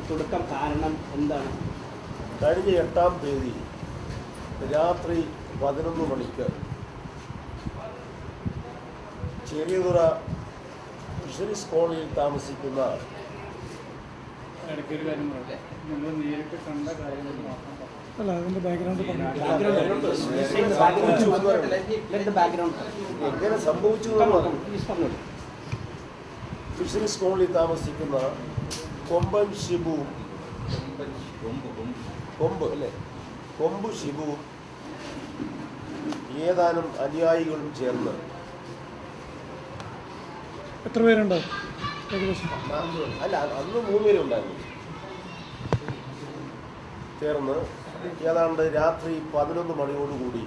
തുടക്കം കാരണം എന്താണ് കഴിഞ്ഞ എട്ടാം തീയതി രാത്രി പതിനൊന്ന് മണിക്ക് ചെറിയതുറ ഫിഷറീസ് കോളനിയിൽ താമസിക്കുന്ന ഇടയ്ക്ക് ഒരു കാര്യം പറയട്ടെ നിങ്ങൾ നേരിട്ട് കണ്ട കാര്യങ്ങൾ മാത്രം പറ. അല്ല അതിന്റെ ബാക്ക്ഗ്രൗണ്ട് പറഞ്ഞു ബാക്ക്ഗ്രൗണ്ട് എങ്ങനെ സംഭവിച്ചു എന്നുള്ളത് പ്ലീസ് പറഞ്ഞോളൂ ഫിഷറീസ് കോളനിയിൽ താമസിക്കുന്ന കൊമ്പൻ ഷിബുവും കൊമ്പ് അല്ലേ കൊമ്പ് ഷിബുവും ഏതാനും അനുയായികളും ചേർന്ന് എത്ര പേരുണ്ടാവും ഏകദേശം അല്ല അന്ന് മൂന്ന് പേരുണ്ടായിരുന്നു ചേർന്ന് ഏതാണ്ട് രാത്രി പതിനൊന്ന് മണിയോടുകൂടി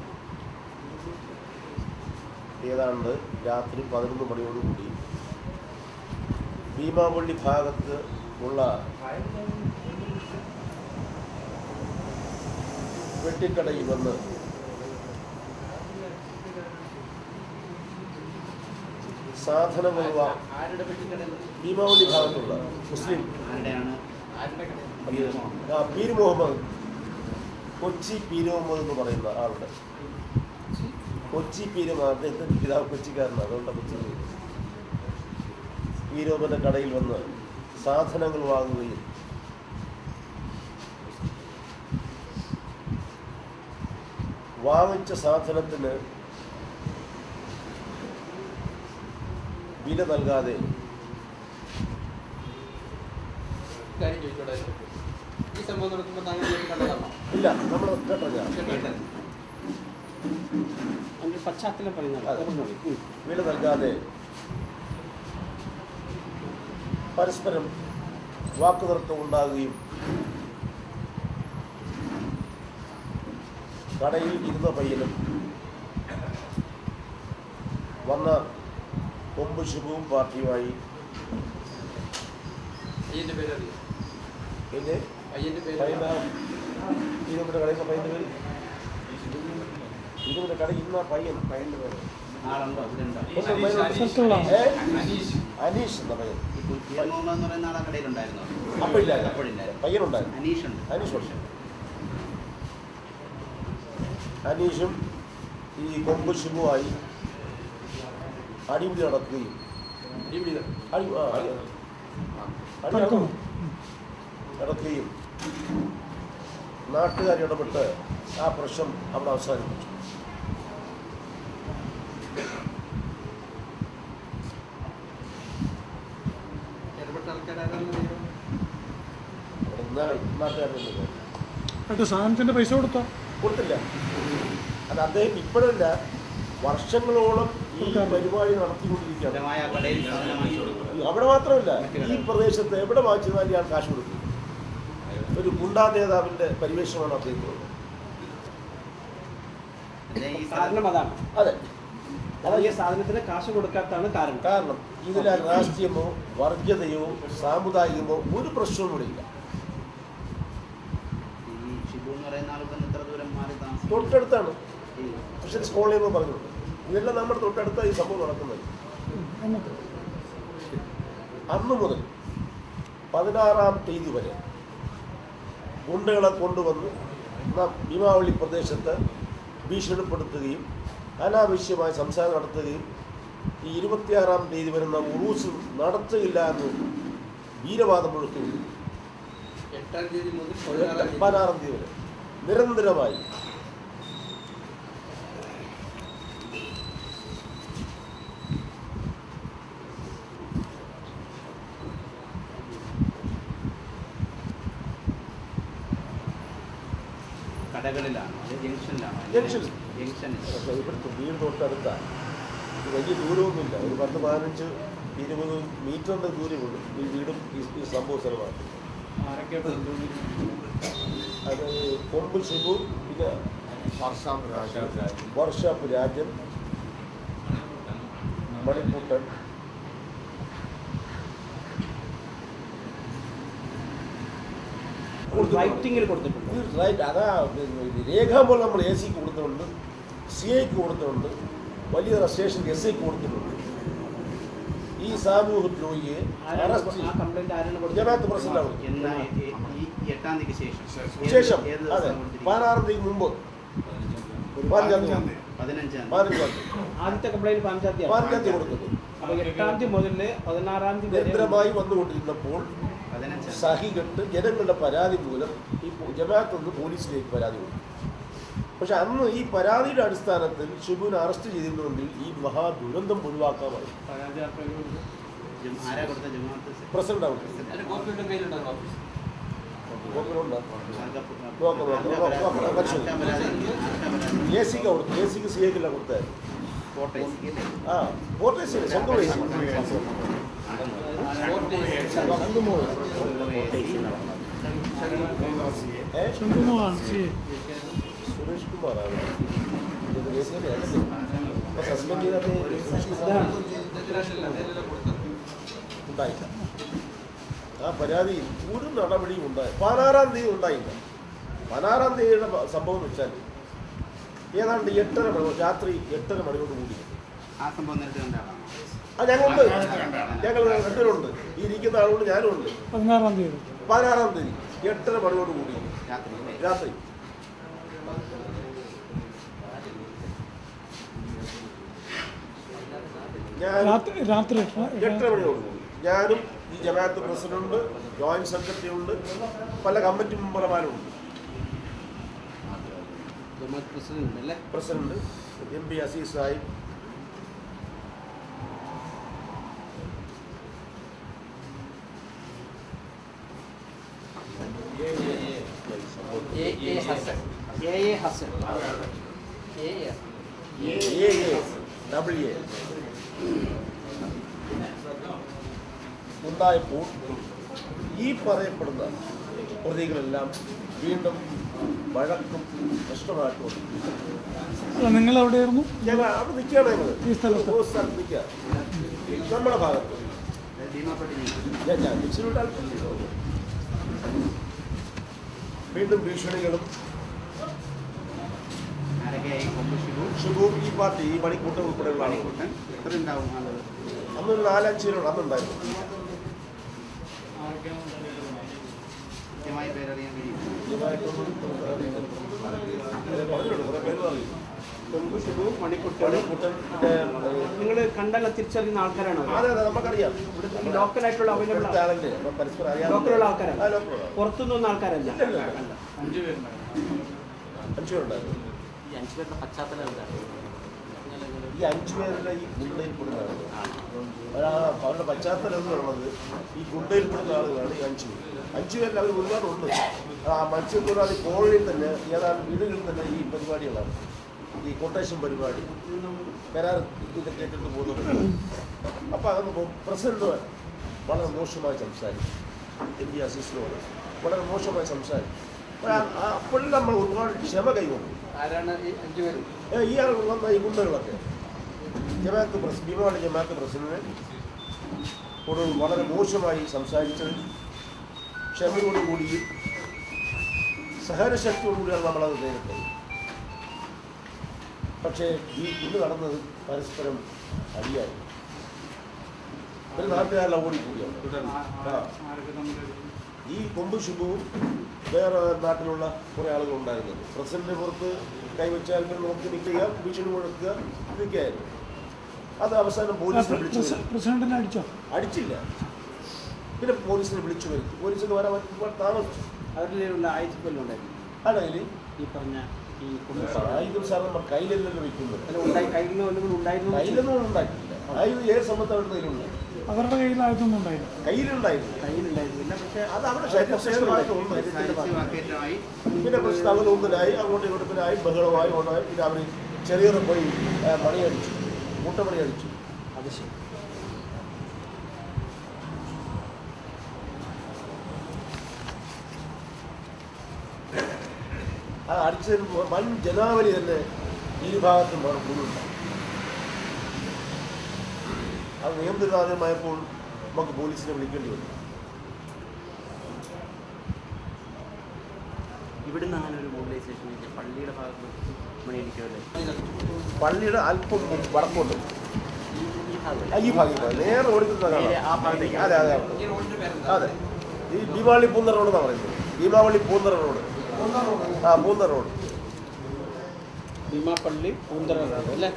ഏതാണ്ട് രാത്രി പതിനൊന്ന് മണിയോടുകൂടി ഭീമാവള്ളി ഭാഗത്ത് ഉള്ള വെട്ടിക്കടയിൽ വന്ന് സാധനങ്ങൾ വാ- ആരുടെ പെട്ടിക്കടയിൽ ഭീമാവള്ളി ഭാഗത്തുള്ള മുസ്ലിം ആരുടെയാണ് ആ പീര് മുഹമ്മദ് കൊച്ചി പീര് മുഹമ്മദ് എന്ന് പറയുന്ന ആളുടെ കൊച്ചി പീര് മുഹമ്മദ് അദ്ദേഹത്തിൻ്റെ പിതാവ് കൊച്ചിക്കാരനാണ് അതുകൊണ്ട് കൊച്ചി പീര്. പീര് മുഹമ്മദിൻ്റെ കടയിൽ വന്ന് സാധനങ്ങൾ വാങ്ങുകയും വാങ്ങിച്ച സാധനത്തിന് വില നൽകാതെ കാര്യം ചോദിച്ചോട്ടെ ഈ സംഭവം നടക്കുമ്പോൾ താങ്കൾ നേരിട്ട് കണ്ടതാണോ ഇല്ല നമ്മൾ കേട്ടോ ഞാൻ കേട്ടത് അതിന്റെ പശ്ചാത്തലം പറയുന്നത് അതെ. പറഞ്ഞോളൂ. ഉം. വില നൽകാതെ പരസ്പരം വാക്കുതർക്കം ഉണ്ടാകുകയും കടയിൽ ഇരുന്ന പയ്യനും വന്ന കൊമ്പ് ശുഭവും പാർട്ടിയുമായി പയ്യന്റെ പേര് അറിയാം പിന്നെ പയ്യന്റെ പേര് പയ്യന അറിയാം. ഇരുപതിൻ്റെ കടയിൽ പയ്യൻ്റെ പേര് ഇരുപതിൻ്റെ കടയിൽ ഇന്ന പയ്യൻ പയ്യൻ്റെ പേര് ആളുണ്ടോ ഇവിടെ ഉണ്ടോ ഉണ്ട്, പയ്യനുണ്ട്. സ്ഥലത്തുള്ളതാണ് ഏ? അനീഷ് എന്ന പയ്യൻ ഈ കുൽഫിയ മുഹമ്മദ് എന്ന് പറയുന്ന ആളെ കടയിലുണ്ടായിരുന്നോ അപ്പോഴില്ല അപ്പോഴില്ലായിരുന്നു പയ്യനുണ്ടായിരുന്നു അനീഷ് ഉണ്ട് അനീഷ് ഉണ്ട് അനീഷും ഈ കൊമ്പ് ശിവുമായി അടിപിടി നടക്കുകയും ഇവിടെ ഇത്. അടി ആ, അടി അടി തർക്കം നടക്കുകയും നാട്ടുകാർ ഇടപെട്ട് ആ പ്രശ്നം അവിടെ അവസാനിപ്പിച്ചു ഇടപെട്ട ആൾക്കാരാരാണെന്ന് അറിയാമോ? അവിടെ നിന്ന് നാട്ടുകാരുടെ എന്നിട്ട് സാധനത്തിന്റെ പൈസ കൊടുത്തോ കൊടുത്തില്ല അത് അദ്ദേഹം ഇപ്പോഴല്ല വർഷങ്ങളോളം ഈ പരിപാടി നടത്തിക്കൊണ്ടിരിക്കുകയാണ് സ്ഥിരമായ ആ കടയിൽ സാധനം വാങ്ങിച്ചു കൊടുക്കും ഈ അവിടെ മാത്രമല്ല ഈ പ്രദേശത്ത് എവിടെ വാങ്ങിച്ചതാൽ ഇയാൾ കാശ് കൊടുക്കും ഒരു ഗുണ്ടാ നേതാവിന്റെ പരിവേഷമാണ് അദ്ദേഹത്തിനുള്ളത് ഈ സാധനം അതാണ് അതെ അതായത് ഈ സാധനത്തിന് കാശ് കൊടുക്കാത്തതാണ് കാരണം കാരണം ഇതിൽ രാഷ്ട്രീയമോ വർഗീയതയോ സാമുദായികമോ ഒരു പ്രശ്നവും ഇവിടെ ഇല്ല ഈ ഷിബു എന്ന് പറയുന്ന ആൾക്ക് എത്ര ദൂരം മാറി താമസിക്കും തൊട്ടടുത്താണ് ഈ പക്ഷേ സ്കോളിൽ എന്ന് പറഞ്ഞിട്ടുണ്ട് ഇതെല്ലാം നമ്മുടെ തൊട്ടടുത്ത ഈ സംഭവം നടക്കുന്നത് എന്നിട്ട് അന്ന് മുതൽ പതിനാറാം തീയതി വരെ ഗുണ്ടകളെ കൊണ്ടുവന്ന് നാം ഭീമാവളി പ്രദേശത്ത് ഭീഷണിപ്പെടുത്തുകയും അനാവശ്യമായ സംസാരം നടത്തുകയും ഈ ഇരുപത്തിയാറാം തീയതി വരുന്ന ഉറൂസ് നടത്തുകയില്ല എന്ന് വീരവാദം മുഴക്കുകയും എട്ടാം തീയതി മുതൽ പതിനാറാം തീയതി പതിനാറാം തീയതി വരെ നിരന്തരമായി കടകളിലാണ് അത് ജംഗ്ഷനിലാണ് ജംഗ്ഷൻ. ജംഗ്ഷനിൽ പക്ഷേ ഇവിടുത്തെ വീട് തൊട്ടടുത്താണ് ഇത് വലിയ ദൂരമൊന്നുമില്ല ഒരു പത്ത് പതിനഞ്ച് ഇരുപത് മീറ്ററിൻ്റെ ദൂരമുള്ളൂ ഈ വീടും ഈ ഈ സംഭവ സ്ഥലമാണ് ആരൊക്കെയാ കൊണ്ടുവന്നിരിക്കുന്നത്? അത് കൊമ്പ് ശിവു പിന്നെ വർഷാപ്പ് രാജൻ മണിക്കൂട്ടൻ റൈറ്റിങ്ങിൽ കൊടുത്തിട്ടുണ്ട് ഇത് റൈറ്റ് അതാ പിന്നെ രേഖാമൂലം നമ്മൾ എ സിക്ക് കൊടുത്തിട്ടുണ്ട് സി ഐക്ക് കൊടുത്തിട്ടുണ്ട് വലിയ സ്റ്റേഷൻ എസ് ഐക്ക് കൊടുത്തിട്ടുണ്ട് ഈ സാമൂഹ്യ ദ്രോഹിയെ അറസ്റ്റ് ആ ചെയ്യും. കംപ്ലൈന്റ് ആരാണ് ജമാഅത്ത് പ്രസിഡന്റാണ്. എന്നാ ഈ- ഈ എട്ടാം തീയതിക്ക് ശേഷം ഏത്- ശേഷം ഏത് അതെ ദിവസം കൊടുത്തിരിക്കുന്നത്? പതിനാറാം തീയതി മുമ്പ് പതിനഞ്ചാം തീയതി പതിനഞ്ചാം തീയതി പതിനഞ്ചാം തീയതി ആദ്യത്തെ കംപ്ലൈന്റ് പതിനഞ്ചാം തീയതി പതിനഞ്ചാം തീയതി കൊടുത്തത് അപ്പൊ എട്ടാം തീയതി മുതൽ പതിനാറാം തീയതി വരെ നിരന്തരമായി വന്നുകൊണ്ടിരുന്നപ്പോൾ പതിനഞ്ചാം തീയതി. സഹികെട്ട് ജനങ്ങളുടെ പരാതി മൂലം ഈ പോ- ജമാഅത്ത് ഒന്ന് പോലീസിലേക്ക് പരാതി കൊടുത്തു പക്ഷെ അന്ന് ഈ പരാതിയുടെ അടിസ്ഥാനത്തിൽ ഷിബുവിനെ അറസ്റ്റ് ചെയ്തിരുന്നുവെങ്കിൽ ഈ മഹാദുരന്തം ഒഴിവാക്കാമായി പരാതി ആർക്കെങ്കിലും കൊടുക്കും. ജും- ആരാ കൊടുത്ത ജമാഅത്ത് പ്രസിഡന്റ് ആവും അതിന്റെ കോപ്പി ഉണ്ടെങ്കിൽ കയ്യിലുണ്ടാകും ഓഫീസ് നോക്കാം, നോക്കാം, നോക്കാം, പരിശോധിക്കാം. എ സിക്ക് കൊടുത്തു എ സിക്ക് സി എക്കില്ല കൊടുത്തായിരുന്നു ആ വോട്ടേഴ്സ് സ്വന്തം എ സി ഏ ശംഖുമോഹൻ സി സുരേഷ് കുമാറാണ് ഇത് എ സിയുടെ അല്ലല്ലോ അപ്പോൾ സസ്പെൻഡ് ചെയ്തത് സുരേഷ് കുമാർ ഉണ്ടായില്ല ആ പരാതി ഒരു നടപടിയും ഉണ്ടായി പതിനാറാം തീയതി ഉണ്ടായില്ല പതിനാറാം തീയതിയുടെ പ- സംഭവം വെച്ചാൽ ഏതാണ്ട് എട്ടര മണി രാത്രി എട്ടര മണിയോട് കൂടി ആ സംഭവം നേരിട്ട് കണ്ടാണോ ആ ഞങ്ങളുണ്ട് ഞങ്ങൾ രണ്ടുപേരുണ്ട് ഈ ഇരിക്കുന്ന ആളുകൊണ്ട് ഞാനും ഉണ്ട് പതിനാറാം തീയതി പതിനാറാം തീയതി എട്ടര മണിയോട് കൂടി രാത്രി അല്ലേ? രാത്രി ഞാൻ രാത്രി രാത്രി എട്ടര മണിയോട് കൂടി ഞാനും ഈ ജമാഅത്ത് പ്രസിഡന്റ് ജോയിന്റ് സെക്രട്ടറി ഉണ്ട് പല കമ്മിറ്റി മെമ്പർമാരുണ്ട് ജമാഅത്ത് പ്രസിഡന്റ് അല്ലേ president M P Aziz Sahib A A Hasan A A Hasan A A A A double A ഉണ്ടായപ്പോൾ ഈ പറയപ്പെടുന്ന പ്രതികളെല്ലാം വീണ്ടും വഴക്കും പ്രശ്നമായിട്ട് വന്നു അല്ല നിങ്ങൾ എവിടെയായിരുന്നു ഞങ്ങൾ അവിടെ നിൽക്കുകയാണ് ഞങ്ങൾ ഈ സ്ഥലത്ത്? ഒരു സ്ഥലത്ത് നിൽക്കുക നമ്മുടെ ഭാഗത്ത് ഭീമാപ്പെട്ടി ഞാൻ ഞാൻ ഇച്ചിരി അല്പം ചെയ്തു. വീണ്ടും ഭീഷണികളും ആരൊക്കെയായി കൊമ്പ് ഷിബു ഷിബു ഈ പാർട്ടി ഈ മണിക്കൂട്ടം ഉൾപ്പെടെയുള്ള ആളുകൾ മണിക്കുട്ടൻ എത്ര ഉണ്ടാവും ആളുകൾ അന്നൊരു നാലഞ്ച് പേരോട് അന്നുണ്ടായിരുന്നു കൃത്യമായ പേരറിയാൻ കഴിയും ഇതുമായിട്ടൊന്നും പറഞ്ഞിട്ടുണ്ട്, കുറേ പേര് പറയും. കൊമ്പ് ഷിബു മണിക്കുട്ടൻ മണിക്കൂട്ടൻ പിന്നെ, ഏഹ്, നിങ്ങൾ കണ്ടല്ല തിരിച്ചറിയുന്ന ആൾക്കാരാണ് അതെ അതെ നമുക്കറിയാം ഇവിടുത്തെ ഈ ലോക്കലായിട്ടുള്ള അവൈലബിൾ ഇവിടുത്തെ ആളല്ലേ നമ്മൾ പരസ്പരം അറിയാം ലോക്കലുള്ള ആൾക്കാരാണ് ആ ലോക്കലുള്ള പുറത്തുനിന്ന് വന്ന ആൾക്കാരല്ല ഇല്ല, ഇല്ല, ഇല്ല. അല്ല. അഞ്ചു പേരുണ്ടായിരുന്നു ഈ അഞ്ചു പേരുടെ പശ്ചാത്തലം എന്താണ് ഈ അഞ്ചു പേരുടെ ഈ ഗുണ്ടയിൽ പെടുന്ന ആളുകൾ അവരുടെ പശ്ചാത്തലം എന്ന് പറയുന്നത് ഈ ഗുണ്ടയിൽ പെടുന്ന ആളുകളാണ് ഈ അഞ്ചു പേര് അഞ്ചു പേരിൽ അവർ ഒരുപാടുണ്ട് ആ മത്സ്യത്തൊഴിലാളി കോളനിയിൽ തന്നെ ഏതാണ്ട് വീടുകളിൽ തന്നെ ഈ പരിപാടികളാണ് ഈ കൊട്ടേഷൻ പരിപാടി കരാർ ഇത് കേട്ടിട്ട് പോകുന്നത് അപ്പോൾ അത് പ്രസിഡന്റ് വളരെ മോശമായി സംസാരിക്കും എം പി അസീസിനോട് വളരെ മോശമായി സംസാരിക്കും അപ്പോൾ ആ- ആ- അപ്പോഴും നമ്മൾ ഒരുപാട് ക്ഷമ കൈകൊണ്ടു ആരാണ് ഈ അഞ്ചു പേരും ഏ, ഈ ആളുകൾ വന്ന ഈ ഗുണ്ടകളൊക്കെ ജമാഅത്ത് പ്രസ് ഭീമവാണി ജമാഅത്ത് പ്രസിഡന്റ് ഒരു വളരെ മോശമായി സംസാരിച്ചത് ക്ഷമയോടുകൂടിയും സഹനശക്തിയോടുകൂടിയാണ് നമ്മളത് നേരിട്ടത് പക്ഷേ ഈ ഇന്ന് നടന്നത് പരസ്പരം അടിയായി ഒരു നാട്ടുകാരെല്ലാം ഓടിക്കൂടിയാണ് ആ. ആരൊക്കെ തമ്മിൽ ഈ കൊമ്പ് ഷിബുവും വേറെ നാട്ടിലുള്ള കുറേ ആളുകൾ ഉണ്ടായിരുന്നത് പ്രസിഡന്റ് പുറത്ത് കൈവച്ചാൽ പിന്നെ നോക്കി നിൽക്കുക ഭീഷണി മുഴക്കുക ഇതൊക്കെയായിരുന്നു അത് അവസാനം പോലീസിനെ വിളിച്ചു വരുത്തി. പ്രസിഡന്റിനെ അടിച്ചോ അടിച്ചില്ല പിന്നെ പോലീസിനെ വിളിച്ചു വരുത്തി പോലീസിന് വരാൻ ഒരുപാട് താമസിച്ചു അവരിലുള്ള ആയുധപ്പെല്ലാം ഉണ്ടായിരുന്നു ആണെങ്കിൽ ഈ പറഞ്ഞ ഈ കൊമ്പ് ആയുധം സാർ നമ്മൾ കയ്യിലല്ലല്ലോ വെക്കുന്നത് അല്ല ഉണ്ടായി കയ്യിൽ നിന്ന് വല്ലതും ഉണ്ടായിരുന്നു കയ്യിലൊന്നും ഉണ്ടാക്കിയില്ല ആയുധം ഏത് സമയത്ത് അവരുടെ കയ്യിലുണ്ട് അവരുടെ കയ്യിൽ ആയതൊന്നും ഉണ്ടായില്ല കയ്യിലുണ്ടായിരുന്നു കയ്യിലുണ്ടായിരുന്നില്ല പക്ഷേ അത് അവിടെ ശരീരമായിട്ടുണ്ട് സംസാരിച്ച് വാക്കേറ്റമായി പിന്നെ പ്രശ്നം അവർ ഒന്നിലായി അങ്ങോട്ടും ഇങ്ങോട്ടും പിന്നെ ആയി ബഹളമായി ഉണ്ടായി പിന്നെ അവർ ചെറിയൊരു പോയി ആ, മണിയടിച്ചു മുട്ടമണി അടിച്ചു അത് ശരി ആ അടിച്ചതിന് വൻ ജനാവലി തന്നെ ഇരുഭാഗത്തും അവിടെ കൂടുണ്ടായി അത് നിയന്ത്രിതാതമായപ്പോൾ നമുക്ക് പോലീസിനെ വിളിക്കേണ്ടി വന്നു ഇവിടുന്ന് അങ്ങനെ ഒരു മോബിലൈസേഷൻ കഴിഞ്ഞാൽ പള്ളിയുടെ ഭാഗത്ത് മണിയടിക്കുമല്ലേ പള്ളിയുടെ അല്പം മുമ്പ് വടക്കോട്ട് ഈ ഈ ഭാഗമല്ല ആ, ഈ ഭാഗം നേരെ ഓടിക്കുന്ന നേരെ ആ കാണാം ഭാഗത്തേക്ക് അതെ അതെ ഈ റോഡിന്റെ പേരെന്താ അതെ ഈ ഭീമാവള്ളി പൂന്തറ റോഡ് എന്നാണ് പറയുന്നത് ഭീമാവള്ളി പൂന്തറ റോഡ് ആ പൂന്തറ റോഡ് ഭീമാപ്പള്ളി പൂന്തറ റോഡ് അല്ലേ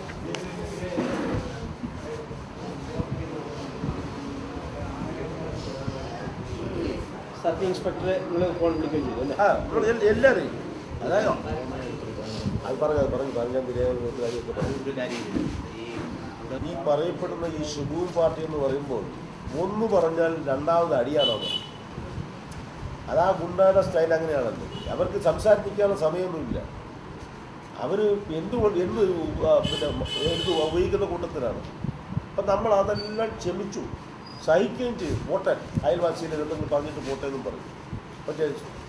സർക്കിൾ ഇൻസ്പെക്ടറെ നിങ്ങൾ ഫോൺ വിളിക്കുകയും ചെയ്തു അല്ലേ ആ നമ്മൾ എൽ- എല്ലാവരെയും അതായത് അത് പറഞ്ഞു അത് പറഞ്ഞു പറഞ്ഞാൽ ബിരിയാണി കാര്യമൊക്കെ പറഞ്ഞു ഒരു കാര്യമില്ല ഈ ഇവിടെ ഈ പറയപ്പെടുന്ന ഈ ഷിബൂർ പാർട്ടി എന്ന് പറയുമ്പോൾ ഒന്ന് പറഞ്ഞാൽ രണ്ടാമത് അടിയാണോ അത് അതാ ഗുണ്ടായുടെ സ്റ്റൈൽ അങ്ങനെയാണല്ലോ അവർക്ക് സംസാരിപ്പിക്കാനുള്ള സമയമൊന്നുമില്ല അവർ എന്തുകൊണ്ട് എന്ത് ആ, പിന്നെ എന്ത് ഉപയോഗിക്കുന്ന കൂട്ടത്തിലാണ് അപ്പം നമ്മൾ അതെല്ലാം ക്ഷമിച്ചു സഹിക്കുകയും ചെയ്തു പോട്ടെ അയൽവാസിയിലെ എന്തെങ്കിലും പറഞ്ഞിട്ട് പോട്ടെ എന്നും പറഞ്ഞു പക്ഷേ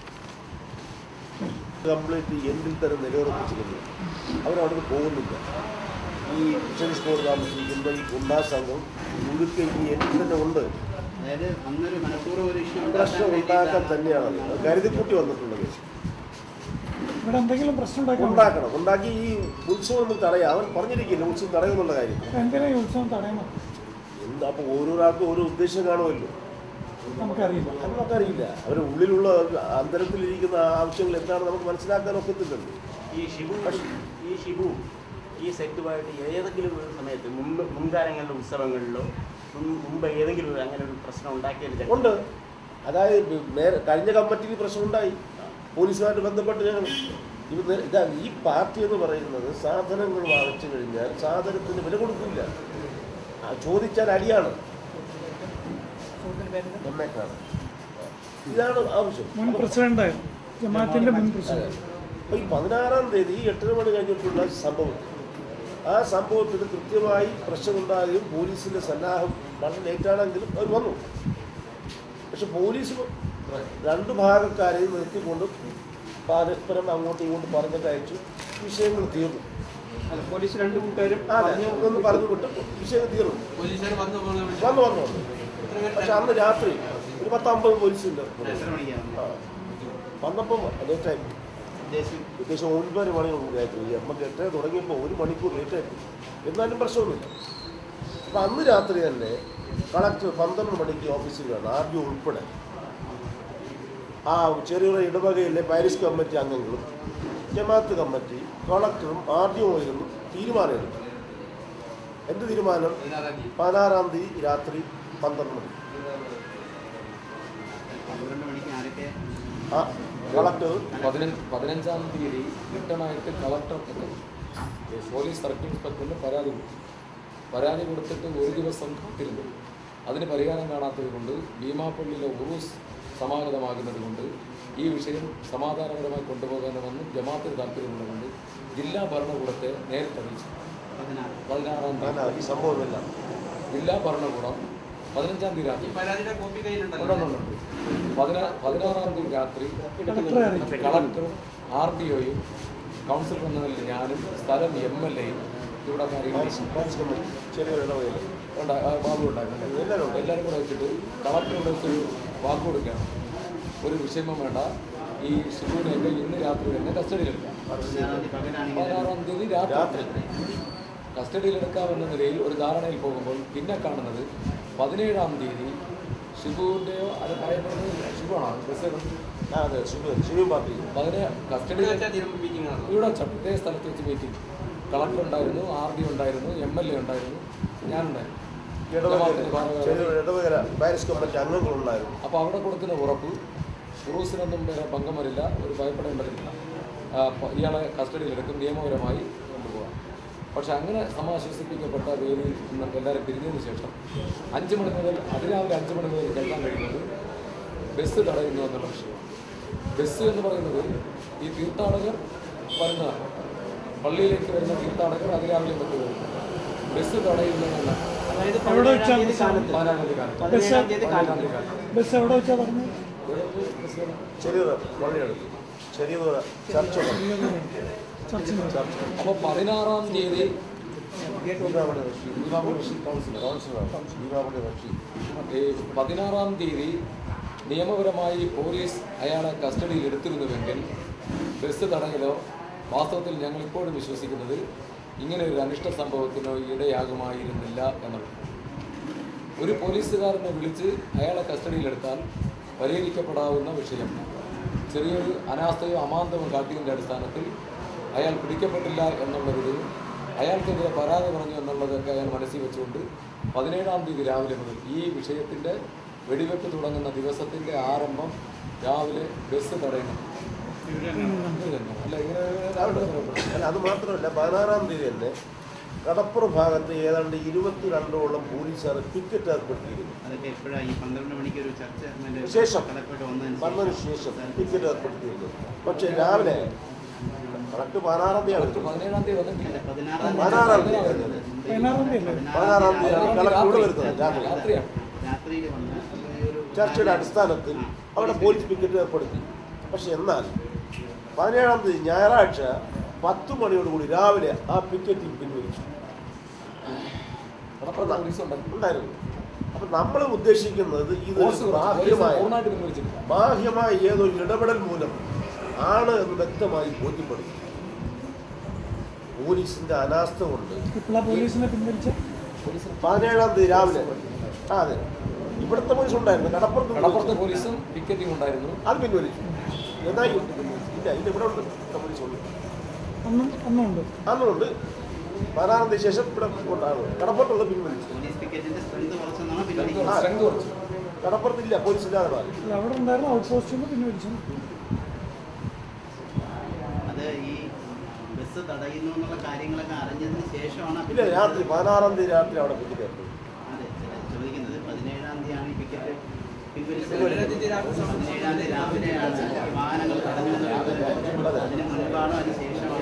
കംപ്ലീറ്റ് എന്തിൽ തന്നെ നിലയുറപ്പിച്ചിരുന്നു അവരവിടുന്ന് പോകുന്നില്ല ഈ മിഷനറി സ്കോർ താമസിക്കുന്ന ഈ ഗുണ്ടാ സംഘം മുഴുക്കെ ഈ എന്തിൽ തന്നെ ഉണ്ട് അതായത് അന്നൊരു മനഃപൂർവ്വം ഒരു ഇഷ്യൂ പ്രശ്നം ഉണ്ടാക്കാൻ തന്നെയാണ് അത് കരുതിക്കൂട്ടി വന്നിട്ടുള്ള കേസ് ഇവിടെ എന്തെങ്കിലും പ്രശ്നം ഉണ്ടാക്കാൻ ഉണ്ടാക്കണം ഉണ്ടാക്കി ഈ ഉത്സവം ഒന്ന് തടയാം അവൻ പറഞ്ഞിരിക്കില്ല ഉത്സവം തടയുന്നുള്ള കാര്യം എന്തിനാ ഈ ഉത്സവം തടയണം എന്താ അപ്പോൾ ഓരോരാൾക്കും ഓരോ ഉദ്ദേശം കാണുമല്ലോ നമുക്കറിയില്ല അത് നമുക്കറിയില്ല അവരുടെ ഉള്ളിലുള്ള അന്തരത്തിലിരിക്കുന്ന ആവശ്യങ്ങൾ എന്താണ് നമുക്ക് മനസ്സിലാക്കാൻ ഒക്കത്തില്ലല്ലോ ഈ ഷിബു ഈ ഷിബു ഈ സെറ്റുമായിട്ട് ഏതെങ്കിലും ഒരു സമയത്ത് മുമ്പ് മുൻകാലങ്ങളിലെ ഉത്സവങ്ങളിലോ മുൻ- മുമ്പ് ഏതെങ്കിലും ഒരു അങ്ങനെ ഒരു പ്രശ്നം ഉണ്ടാക്കിയ ഉണ്ട് അതായത് നേരെ കഴിഞ്ഞ കമ്മിറ്റിയിൽ പ്രശ്നമുണ്ടായി പോലീസുമായിട്ട് ബന്ധപ്പെട്ട് ഞങ്ങൾ ഇത് നേ- ഇതാ ഈ പാർട്ടി എന്ന് പറയുന്നത് സാധനങ്ങൾ വാങ്ങിച്ചു കഴിഞ്ഞാൽ സാധനത്തിന് വില കൊടുക്കില്ല ആ, ചോദിച്ചാൽ അടിയാണ് എമ്മേക്കാണ് ഇതാണ് ആവശ്യം മുൻ പ്രസിഡന്റായിരുന്നു ജമാഅത്തിന്റെ മുൻ പ്രസിഡന്റ് അപ്പോൾ ഈ പതിനാറാം തീയതി എട്ടര മണി കഴിഞ്ഞിട്ടുള്ള സംഭവം ആ സംഭവത്തിൽ കൃത്യമായി പ്രശ്നമുണ്ടാകുകയും പോലീസിൻ്റെ സന്നാഹം വളരെ ലേറ്റാണെങ്കിലും അവർ വന്നു പക്ഷെ പോലീസ് രണ്ട് ഭാഗക്കാരെയും നിർത്തിക്കൊണ്ട് പരസ്പരം അങ്ങോട്ടും ഇങ്ങോട്ടും പറഞ്ഞിട്ട് അയച്ചു വിഷയങ്ങൾ തീർന്നു അല്ല പോലീസ് രണ്ട് കൂട്ടുകാരും അതെ പറഞ്ഞു ഒന്ന് പറഞ്ഞു വിട്ട് വിഷയം തീർന്നു പോലീസുകാർ വന്നു പോകുന്ന വിളിച്ചു. വന്നു വന്നു വന്നു എത്ര പേര് പക്ഷെ അന്ന് രാത്രി ഒരു പത്തമ്പത് പോലീസുണ്ട് എത്ര മണിക്കാണ് ആ വന്നപ്പോൾ ലേറ്റായി ഉദ്ദേശം ഏകദേശം ഒൻപത് മണി രാത്രി നമുക്ക് എട്ടേ തുടങ്ങിയപ്പോൾ ഒരു മണിക്കൂർ ലേറ്റായി എന്നാലും പ്രശ്നമൊന്നുമില്ല അപ്പം അന്ന് രാത്രി തന്നെ കളക്ടർ പന്ത്രണ്ട് മണിക്ക് ഓഫീസിൽ വേണം ആർ ഡി ഉൾപ്പെടെ ആ ചെറിയ ഇടവകയിലെ പാരീസ് കമ്മിറ്റി അംഗങ്ങളും ജമാഅത്ത് കമ്മിറ്റി കളക്ടറും ആർ ഡി ആയിരുന്നു തീരുമാനമെടുത്തു എന്ത് തീരുമാനം പതിനാറാം തീയതി. പതിനാറാം തീയതി രാത്രി പന്ത്രണ്ട് മണി പന്ത്രണ്ട് മണിക്ക് ആരൊക്കെ ആ കളക്ടർ പതിനഞ്ച് പതിനഞ്ചാം തീയതി റിട്ടേണായിട്ട് കളക്ടർക്ക് പോലീസ് സർക്കിൾ ഇൻസ്പെക്ടറിന് പരാതി കൊടുത്തു പരാതി കൊടുത്തിട്ട് ഒരു ദിവസം കാത്തിരുന്നു അതിന് പരിഹാരം കാണാത്തത് കൊണ്ട് ഭീമാപ്പള്ളിയിലെ ഉറൂസ് സമാഗതമാകുന്നത് കൊണ്ട് ഈ വിഷയം സമാധാനപരമായി കൊണ്ടുപോകാനുമെന്ന് ജമാഅത്തിന് താല്പര്യമുള്ളതുകൊണ്ട് ജില്ലാ ഭരണകൂടത്തെ നേരിട്ട് അറിയിച്ചു പതിനാറ് പതിനാറാം അല്ല, തീയതി ഈ സംഭവമില്ല ജില്ലാ ഭരണകൂടം പതിനഞ്ചാം തീയതി ഈ രാത്രി പരാതിയുടെ കോപ്പി കയ്യിലുണ്ടല്ലോ ഉണ്ടെന്നുണ്ട്. പതിനാ പതിനാറാം തീയതി രാത്രി കളക്ടറെ അറിയിച്ചു കളക്ടറും ആർ ഡി ഒയും കൗൺസിലർ എന്ന നിലയിൽ ഞാനും സ്ഥലം എം എൽ എയും ഇവിടെ കാര്യങ്ങൾ പാരീസ് പാരീസ് കമ്മിറ്റി ചെറിയൊരു ഇടവകയിൽ ബാബു ഉണ്ടായിരുന്നു എല്ലാവരും ഉണ്ട്. എല്ലാവരും കൂടെ വെച്ചിട്ട് കളക്ടറുടെ ഒരു വാക്ക് കൊടുക്കുകയാണ് ഒരു വിഷയമം വേണ്ട ഈ ഷിബുവിനെയൊക്കെ ഇന്ന് രാത്രി തന്നെ കസ്റ്റഡിയിലെടുക്കാം പതിനാറാം തീയതി പകലാണെങ്കിൽ പതിനാറാം തീയതി രാത്രി കസ്റ്റഡിയിലെടുക്കാമെന്ന നിലയിൽ ഒരു ധാരണയിൽ പോകുമ്പോൾ പിന്നെ കാണുന്നത് പതിനേഴാം തീയതി ഷിബുവിൻ്റെയോ അത് പറയപ്പെടുന്നത് ഷിബുവാണോ ബസ് ആ അതെ ശിവ ശിവ പാർട്ടി പതിനെ ഇവിടെ കസ്റ്റഡിയിൽ വെച്ചാ തീരുമാനം മീറ്റിംഗ് ആണ് ഇവിടെ വെച്ചാണ് ഇതേ സ്ഥലത്ത് വെച്ച് മീറ്റിംഗ് കളക്ടർ ഉണ്ടായിരുന്നു ആർ ഡി ഉണ്ടായിരുന്നു എം എൽ എ ഉണ്ടായിരുന്നു ഞാനുണ്ടായിരുന്നു ഇടവകയിൽ ചെറിയൊരു ഇടവകര പാരീസ് കമ്മിറ്റി അംഗങ്ങളുണ്ടായിരുന്നു അപ്പോൾ അവിടെ കൊടുക്കുന്ന ഉറപ്പ് ഉറൂസിനൊന്നും വേറെ ഭംഗം വരില്ല ഒരു ഭയപ്പെടേണ്ടതില്ല ആ, പ- ഇയാളെ കസ്റ്റഡിയിലെടുക്കും നിയമപരമായി കൊണ്ടുപോകാം പക്ഷെ അങ്ങനെ സമാശ്വസിപ്പിക്കപ്പെട്ട വേദിയിൽ നിന്ന് എല്ലാവരും പിരിഞ്ഞതിന് ശേഷം അഞ്ച് മണി മുതൽ അതിരാവിലെ അഞ്ച് മണി മുതൽ കേൾക്കാൻ കഴിയുന്നത് ബസ് തടയുന്നു എന്നുള്ള വിഷയം ബസ് എന്ന് പറയുന്നത് ഈ തീർത്ഥാടകർ വരുന്നതാണ് പള്ളിയിലേക്ക് വരുന്ന തീർത്ഥാടകർ അതിരാവിലെ പറ്റി വരുന്നു ബസ് തടയുന്നതല്ല അതായത് എവിടെ പതിനേഴാം വെച്ചാണ് തീയതി കാലത്ത് പതിനാറാം തീയതി കാലത്ത് പതിനേഴാം തീയതി പതിനാറാം കാലത്ത് തീയതി കാലത്ത് ബസ് എവിടെ വെച്ചാ പറഞ്ഞു ഇവിടെ ഒരു ബസ് വരാം. ചെറിയൊരു പള്ളിയെടുത്ത് ചെറിയൊരു ചർച്ച ചർച്ച ചർച്ച അപ്പോൾ പതിനാറാം തീയതി ദീപാവലി റഷി ദീപാവലി റഷീദ് കൗൺസിലർ കൗൺസിലർ ദീപാവലി റഷി ഈ പതിനാറാം തീയതി നിയമപരമായി പോലീസ് അയാളെ കസ്റ്റഡിയിൽ എടുത്തിരുന്നുവെങ്കിൽ ബസ് തടയലോ വാസ്തവത്തിൽ ഞങ്ങൾ ഇപ്പോഴും വിശ്വസിക്കുന്നത് ഇങ്ങനെ ഒരു അനിഷ്ട സംഭവത്തിനോ ഇടയാകുമായിരുന്നില്ല എന്നുള്ളത് ഒരു പോലീസുകാരനെ വിളിച്ച് അയാളെ കസ്റ്റഡിയിലെടുത്താൽ പരിഹരിക്കപ്പെടാവുന്ന വിഷയം ചെറിയൊരു അനാസ്ഥയോ അമാന്തമോ കാട്ടിയതിൻ്റെ അടിസ്ഥാനത്തിൽ അയാൾ പിടിക്കപ്പെട്ടില്ല എന്നുള്ളൊരു അയാൾക്കെതിരെ പരാതി പറഞ്ഞു എന്നുള്ളതൊക്കെ അയാൾ മനസ്സിൽ വെച്ചുകൊണ്ട് പതിനേഴാം തീയതി രാവിലെ മുതൽ ഈ വിഷയത്തിൻ്റെ വെടിവെപ്പ് തുടങ്ങുന്ന ദിവസത്തിൻ്റെ ആരംഭം രാവിലെ ബസ് തടയണം ഇത് തന്നെ. അല്ല ഇങ്ങനെ രാവിലെ പറയപ്പെടും അല്ല അത് മാത്രമല്ല പതിനാറാം തീയതി തന്നെ കടപ്പുറം ഭാഗത്ത് ഏതാണ്ട് ഇരുപത്തിരണ്ടോളം പോലീസുകാർ ടിക്കറ്റ് ഏർപ്പെടുത്തിയിരുന്നു അതൊക്കെ എപ്പോഴാണ് ഈ പന്ത്രണ്ട് മണിക്ക് ഒരു ചർച്ച അതിന്റെ ശേഷം കളക്ടറേറ്റ് വന്നതിന് വന്നതിന് ശേഷം ടിക്കറ്റ് ഏർപ്പെടുത്തിയിരുന്നു പക്ഷേ രാവിലെ കറക്റ്റ് പതിനാറാം തീയതി അവർക്ക് പതിനേഴാം തീയതി വന്നിട്ടില്ല പതിനാറാം പതിനാറാം തീയതി തീയതി പതിനാറാം തീയതി അല്ലേ പതിനാറാം തീയതിയാണ് കളക്ടർ ഇവിടെ രാത്രി. വരുന്നത് രാത്രി രാത്രിയാണ് രാത്രിയിൽ വന്ന് ഈ ഒരു ചർച്ചയുടെ അടിസ്ഥാനത്തിൽ അവിടെ പോലീസ് പിക്കറ്റ് ഏർപ്പെടുത്തി പക്ഷെ എന്നാൽ പതിനേഴാം തീയതി ഞായറാഴ്ച പത്ത് മണിയോടുകൂടി രാവിലെ ആ പിക്കറ്റിൽ പിൻവലിച്ചു കടപ്പുറത്ത് പോലീസ് ഉണ്ടായിരുന്നു ഉണ്ടായിരുന്നു അപ്പൊ നമ്മൾ ഉദ്ദേശിക്കുന്നത് ഇത് ഫോഴ്സ് കുറച്ച്. പോലീസ് ബാഹ്യമായ പൂർണ്ണമായിട്ട് പിൻവലിച്ചിട്ടില്ല ബാഹ്യമായ ഏതൊരു ഇടപെടൽ മൂലം ആണ് എന്ന് വ്യക്തമായി ബോധ്യപ്പെടും പോലീസിന്റെ അനാസ്ഥ കൊണ്ട് ഇപ്പോൾ ആ പോലീസിനെ പിൻവലിച്ച പതിനേഴാം തീയതി രാവിലെ ആ അതെ ഇവിടുത്തെ പോലീസ് ഉണ്ടായിരുന്നു കടപ്പുറത്ത് കടപ്പുറത്തെ പോലീസ്. പോലീസും പിക്കറ്റിംഗ് ഉണ്ടായിരുന്നു അത് പിൻവലിച്ചു എന്നാൽ ഇല്ല ഇത് ഇവിടെ ഉണ്ട് ഇവിടുത്തെ പോലീസ് ഉണ്ട് അന്നും അന്നുണ്ട് അന്നുണ്ട് പതിനാറാം തീയതി ശേഷം ഇവിടെ കൊണ്ടാണ് കടപ്പുറത്തുള്ള പിൻവലിച്ചു പോലീസ് പിക്കറ്റിന്റെ സ്ട്രെങ്ത് കുറച്ചെന്നാണ് ആ. പിൻവലിക്കുന്നത് സ്ട്രെങ്ത് കുറച്ചു കടപ്പുറത്തില്ല പോലീസ് ഇല്ലാതെ മാറി അല്ല അവിടെ ഉണ്ടായിരുന്ന ഔട്ട് പോസ്റ്റിൽ നിന്ന് പിൻവലിച്ചു അത് ഈ ബസ് തടയുന്നു എന്നുള്ള കാര്യങ്ങളൊക്കെ അറിഞ്ഞതിന് ശേഷമാണ് ആ ഇല്ല പിക്കറ്റ് രാത്രി പതിനാറാം തീയതി രാത്രി അവിടെ പിടിക്കരുത് അതെ ചോദിക്കുന്നത് പതിനേഴാം തീയതിയാണ് ഈ പിക്കറ്റ് പിൻവലിച്ചത് പതിനേഴാം തീയതി രാവിലെ പതിനേഴാം തീയതി രാവിലെയാണ് ഈ വാഹനങ്ങൾ തടഞ്ഞു അതെ. അതിന് മുൻപാണോ അതിന് ശേഷമാണോ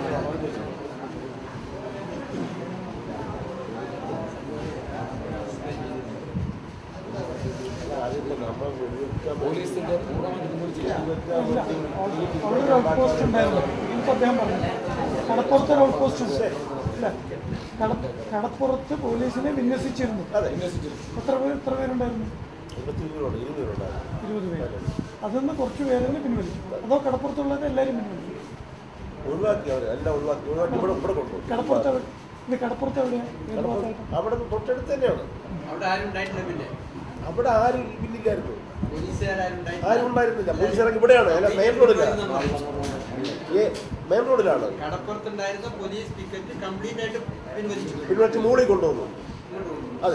അതിപ്പോ നമ്മൾ വെടിവെക്കാൻ പോലീസിന്റെ പൂർണ്ണമായിട്ട് പിൻവലിച്ചില്ല വെടിവെക്കാൻ ഇല്ല വേണ്ടി അവിടെ അവിടെ ഒരു ഔട്ട് പോസ്റ്റ് ഉണ്ടായിരുന്നു എനിക്ക് അദ്ദേഹം പറഞ്ഞു കടപ്പുറത്ത് ഒരു ഔട്ട് പോസ്റ്റ് ഉണ്ട് ഇല്ല കട കടപ്പുറത്ത് പോലീസിനെ വിന്യസിച്ചിരുന്നു അതെ എത്ര പേര് എത്ര പേരുണ്ടായിരുന്നു ഇരുപത്തി ഇരുപത് ഇരുപത് പേരുണ്ടായിരുന്നു ഇരുപത് പേര് അതിന്ന് കുറച്ച് പേരെന്നെ പിൻവലിച്ചു അതോ കടപ്പുറത്തുള്ളത് എല്ലാവരും പിൻവലിച്ചു ഒഴിവാക്കി അവർ എല്ലാം ഒഴിവാക്കി ഒഴിവാക്കി ഇവിടെ ഇവിടെ കൊണ്ടുപോയി കടപ്പുറത്ത് എവിടെ ഇത് കടപ്പുറത്ത് എവിടെയാണ് ഏത് ഭാഗത്തായിട്ട് അവിടെ നിന്ന് തൊട്ടടുത്ത് തന്നെയാണ് അവിടെ ആരും ഉണ്ടായിട്ടില്ല പിന്നെ അവിടെ ആരും ഇല്ലില്ലായിരുന്നു പോലീസുകാരും ആരും ഉണ്ടായിരുന്നില്ല പോലീസുകാരൊക്കെ ഇവിടെയാണ് അല്ല മെയിൻ റോഡിലാണ് ഏ മെയിൻ റോഡിലാണ് കടപ്പുറത്തുണ്ടായിരുന്ന പോലീസ് പിക്കറ്റ് കംപ്ലീറ്റ് ആയിട്ട് പിൻവലിച്ചു പിന്നെ വെച്ച് മൂളി കൊണ്ടുവന്നു അതെ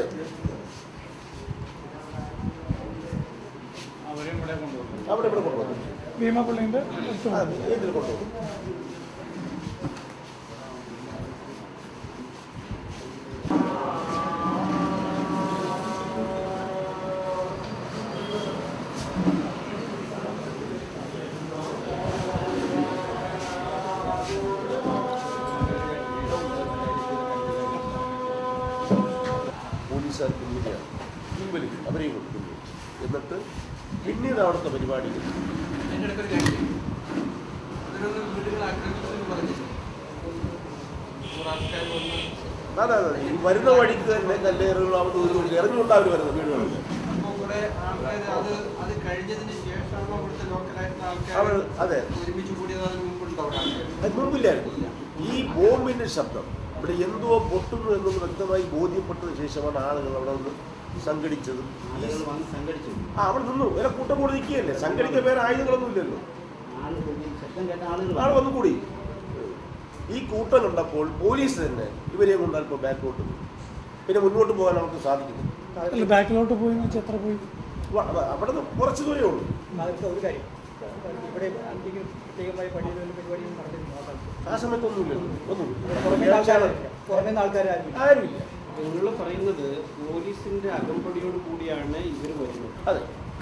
അവരെ ഇവിടെ കൊണ്ടുപോകും അവിടെ ഇവിടെ കൊണ്ടുവന്നു ഭീമപള്ളിൻ്റെ ആ, ഇതിൽ കൊണ്ടുവന്നു പോലീസുകാർ പിൻവലിയാണ് പിൻവലിക്കും അവരെയും കൊണ്ട് പിൻവലിച്ചു എന്നിട്ട് പിന്നീട് അവിടുത്തെ പരിപാടികൾ അതിൻ്റെ ഇടയ്ക്കൊരു കാര്യം അതിനൊന്നും വീടുകൾ ആക്രമിച്ചു എന്ന് പറഞ്ഞില്ല നൂറ് ആൾക്കാർ വന്ന് അതെ അതെ ഈ വരുന്ന വഴിക്ക് തന്നെ കല്ലേറുകൾ അവിടെ ഒരു ഇറങ്ങിക്കൊണ്ട് അവർ വരുന്നത് വീടുകളിൽ അപ്പോൾ കൂടെ ആൾക്കാർ അത് അത് കഴിഞ്ഞതിന് ശേഷമാണ് അവിടുത്തെ ലോക്കലായിട്ടുള്ള അവർ ആൾക്കാർ അതെ ഒരുമിച്ച് കൂടിയത് അതിന് മുമ്പുണ്ടോ അവിടെ ആൾക്കാർ അത് മുമ്പില്ലായിരുന്നു ഈ ബോംബിന്റെ ശബ്ദം ഇവിടെ എന്തോ പൊട്ടുന്നു എന്നത് വ്യക്തമായി ബോധ്യപ്പെട്ടതിന് ശേഷമാണ് ആളുകൾ അവിടെ നിന്ന് സംഘടിച്ചതും ഈ ആളുകൾ വന്ന് സംഘടിച്ചു ആ അവിടെ നിന്നു വില കൂട്ടം കൂടി നിൽക്കുകയല്ലേ സംഘടിക്കാൻ വേറെ ആയുധങ്ങളൊന്നും ഇല്ലല്ലോ ആളുകൾ ഈ ശബ്ദം കേട്ട ആളുകൾ ആൾ വന്നു കൂടി ഈ കൂട്ടം കണ്ടപ്പോൾ പോലീസ് തന്നെ ഇവരെയും കൊണ്ട് അല്പം ബാക്കോട്ട് പോയി പിന്നെ മുന്നോട്ട് പോകാൻ അവർക്ക് സാധിക്കുന്നു അല്ല ബാക്കിലോട്ട് പോയി എന്ന് വെച്ചാൽ എത്ര പോയി വ- വ- അവിടെ നിന്ന് കുറച്ച് ദൂരേ ഉള്ളൂ അതിലത്തെ ഒരു കാര്യം ഇവിടെ അന്ത്യക്ക് പ്രത്യേകമായി പള്ളിയിൽ വല്ല പരിപാടിയും നടന്നിരുന്നു ആ കാലത്ത് ആ സമയത്തൊന്നുമില്ലല്ലോ ഒന്നുമില്ല പുറമേ ആൾക്കാരില്ല പുറമേ ആൾക്കാരും ആരുമില്ല നിങ്ങൾ പറയുന്നത് പോലീസിന്റെ അകമ്പടിയോട് കൂടിയാണ് ഇവർ വരുന്നത് അതെ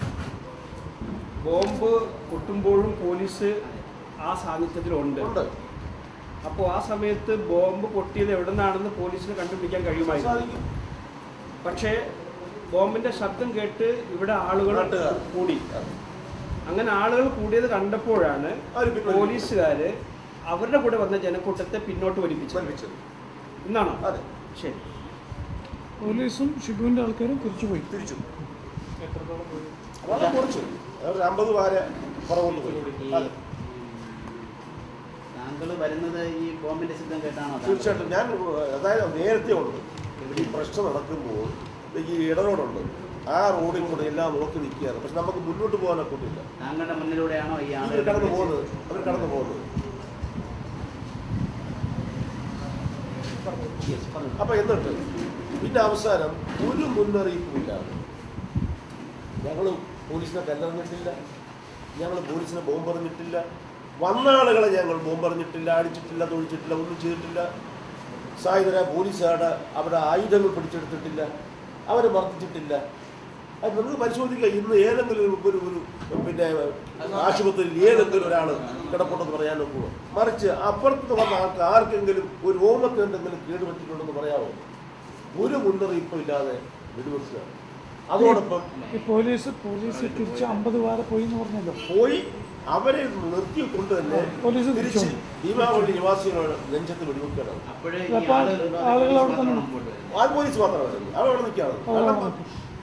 ബോംബ് പൊട്ടുമ്പോഴും പോലീസ് ആ സാന്നിധ്യത്തിലുണ്ട് ഉണ്ട് അപ്പോൾ ആ സമയത്ത് ബോംബ് പൊട്ടിയത് എവിടെ നിന്നാണെന്ന് പോലീസിന് കണ്ടുപിടിക്കാൻ കഴിയുമായിരുന്നു സാധിക്കും പക്ഷേ ബോംബിന്റെ ശബ്ദം കേട്ട് ഇവിടെ ആളുകൾ നാട്ടുകാർ. കൂടി അങ്ങനെ ആളുകൾ കൂടിയത് കണ്ടപ്പോഴാണ് അവര് പിൻവലിച്ചു. പോലീസുകാര് അവരുടെ കൂടെ വന്ന ജനക്കൂട്ടത്തെ പിന്നോട്ട് വലിപ്പിച്ചത് വലിപ്പിച്ചത് എന്നാണോ അതെ ശരി പോലീസും ഷിബുവിൻ്റെ ആൾക്കാരും തിരിച്ചു പോയി തിരിച്ചു എത്രത്തോളം പോയി വളരെ കുറച്ച് ഒരു അമ്പത് വാര പുറകോട്ട് പോയി അതെ താങ്കൾ വരുന്നത് ഈ ബോംബിന്റെ ശബ്ദം കേട്ടാണോ താങ്കൾ? തീർച്ചയായിട്ടും ഞാൻ അതായത് നേരത്തെ ഉണ്ട് ഈ പ്രശ്നം നടക്കുമ്പോൾ ഈ ഇടറോഡുണ്ട് ആ റോഡിൽ കൂടെ എല്ലാം നോക്കി നിൽക്കുകയാണ് പക്ഷെ നമുക്ക് മുന്നോട്ട് പോകാനൊക്കെ ഒക്കില്ല താങ്കളുടെ മുന്നിലൂടെയാണോ ഈ അവർ ആളുകൾ കടന്നു പോകുന്നത് അവർ കടന്നു പോകുന്നത് Yes, പറഞ്ഞോ. അപ്പൊ എന്നിട്ട് പിന്നെ അവസാനം ഒരു മുന്നറിയിപ്പുമില്ലാതെ ഞങ്ങൾ പോലീസിനെ കല്ലെറിഞ്ഞിട്ടില്ല ഞങ്ങൾ പോലീസിനെ ബോംബെറിഞ്ഞിട്ടില്ല വന്ന ആളുകളെ ഞങ്ങൾ ബോംബെറിഞ്ഞിട്ടില്ല അടിച്ചിട്ടില്ല തൊഴിച്ചിട്ടില്ല ഒന്നും ചെയ്തിട്ടില്ല സായുധര പോലീസുകാരുടെ അവരുടെ ആയുധങ്ങൾ പിടിച്ചെടുത്തിട്ടില്ല അവരെ മർദ്ദിച്ചിട്ടില്ല അത് നിങ്ങൾ പരിശോധിക്കുക ഇന്ന് ഏതെങ്കിലും ഒരു ഒരു ഒരു പിന്നെ ആശുപത്രിയിൽ ഏതെങ്കിലും ഒരാൾ കിടപ്പുണ്ടെന്ന് പറയാൻ ഒക്കുമോ മറിച്ച് അപ്പുറത്ത് വന്ന ആൾക്ക് ആർക്കെങ്കിലും ഒരു ഓമത്തിന് എന്തെങ്കിലും കേടുപറ്റിയിട്ടുണ്ടെന്ന് പറയാമോ ഒരു മുന്നറിയിപ്പും ഇല്ലാതെ വെടിവെക്കുക അതോടൊപ്പം ഈ പോലീസ് പോലീസ് തിരിച്ച് അമ്പത് വാര പോയി എന്ന് പറഞ്ഞല്ലോ പോയി അവരെ നിർത്തിക്കൊണ്ട് തന്നെ പോലീസ് തിരിച്ച് തിരിച്ചു. ഭീമാവള്ളി നിവാസികളുടെ നെഞ്ചത്ത് വെടിവെക്കണം അപ്പോഴേ ഈ അപ്പോൾ ആളുകൾ ആളുകൾ അവിടെ തന്നെ മുമ്പോട്ട് വരും. ആ പോലീസ് മാത്രമല്ല അവരവിടെ നിൽക്കുകയാണ് ഓ. കാരണം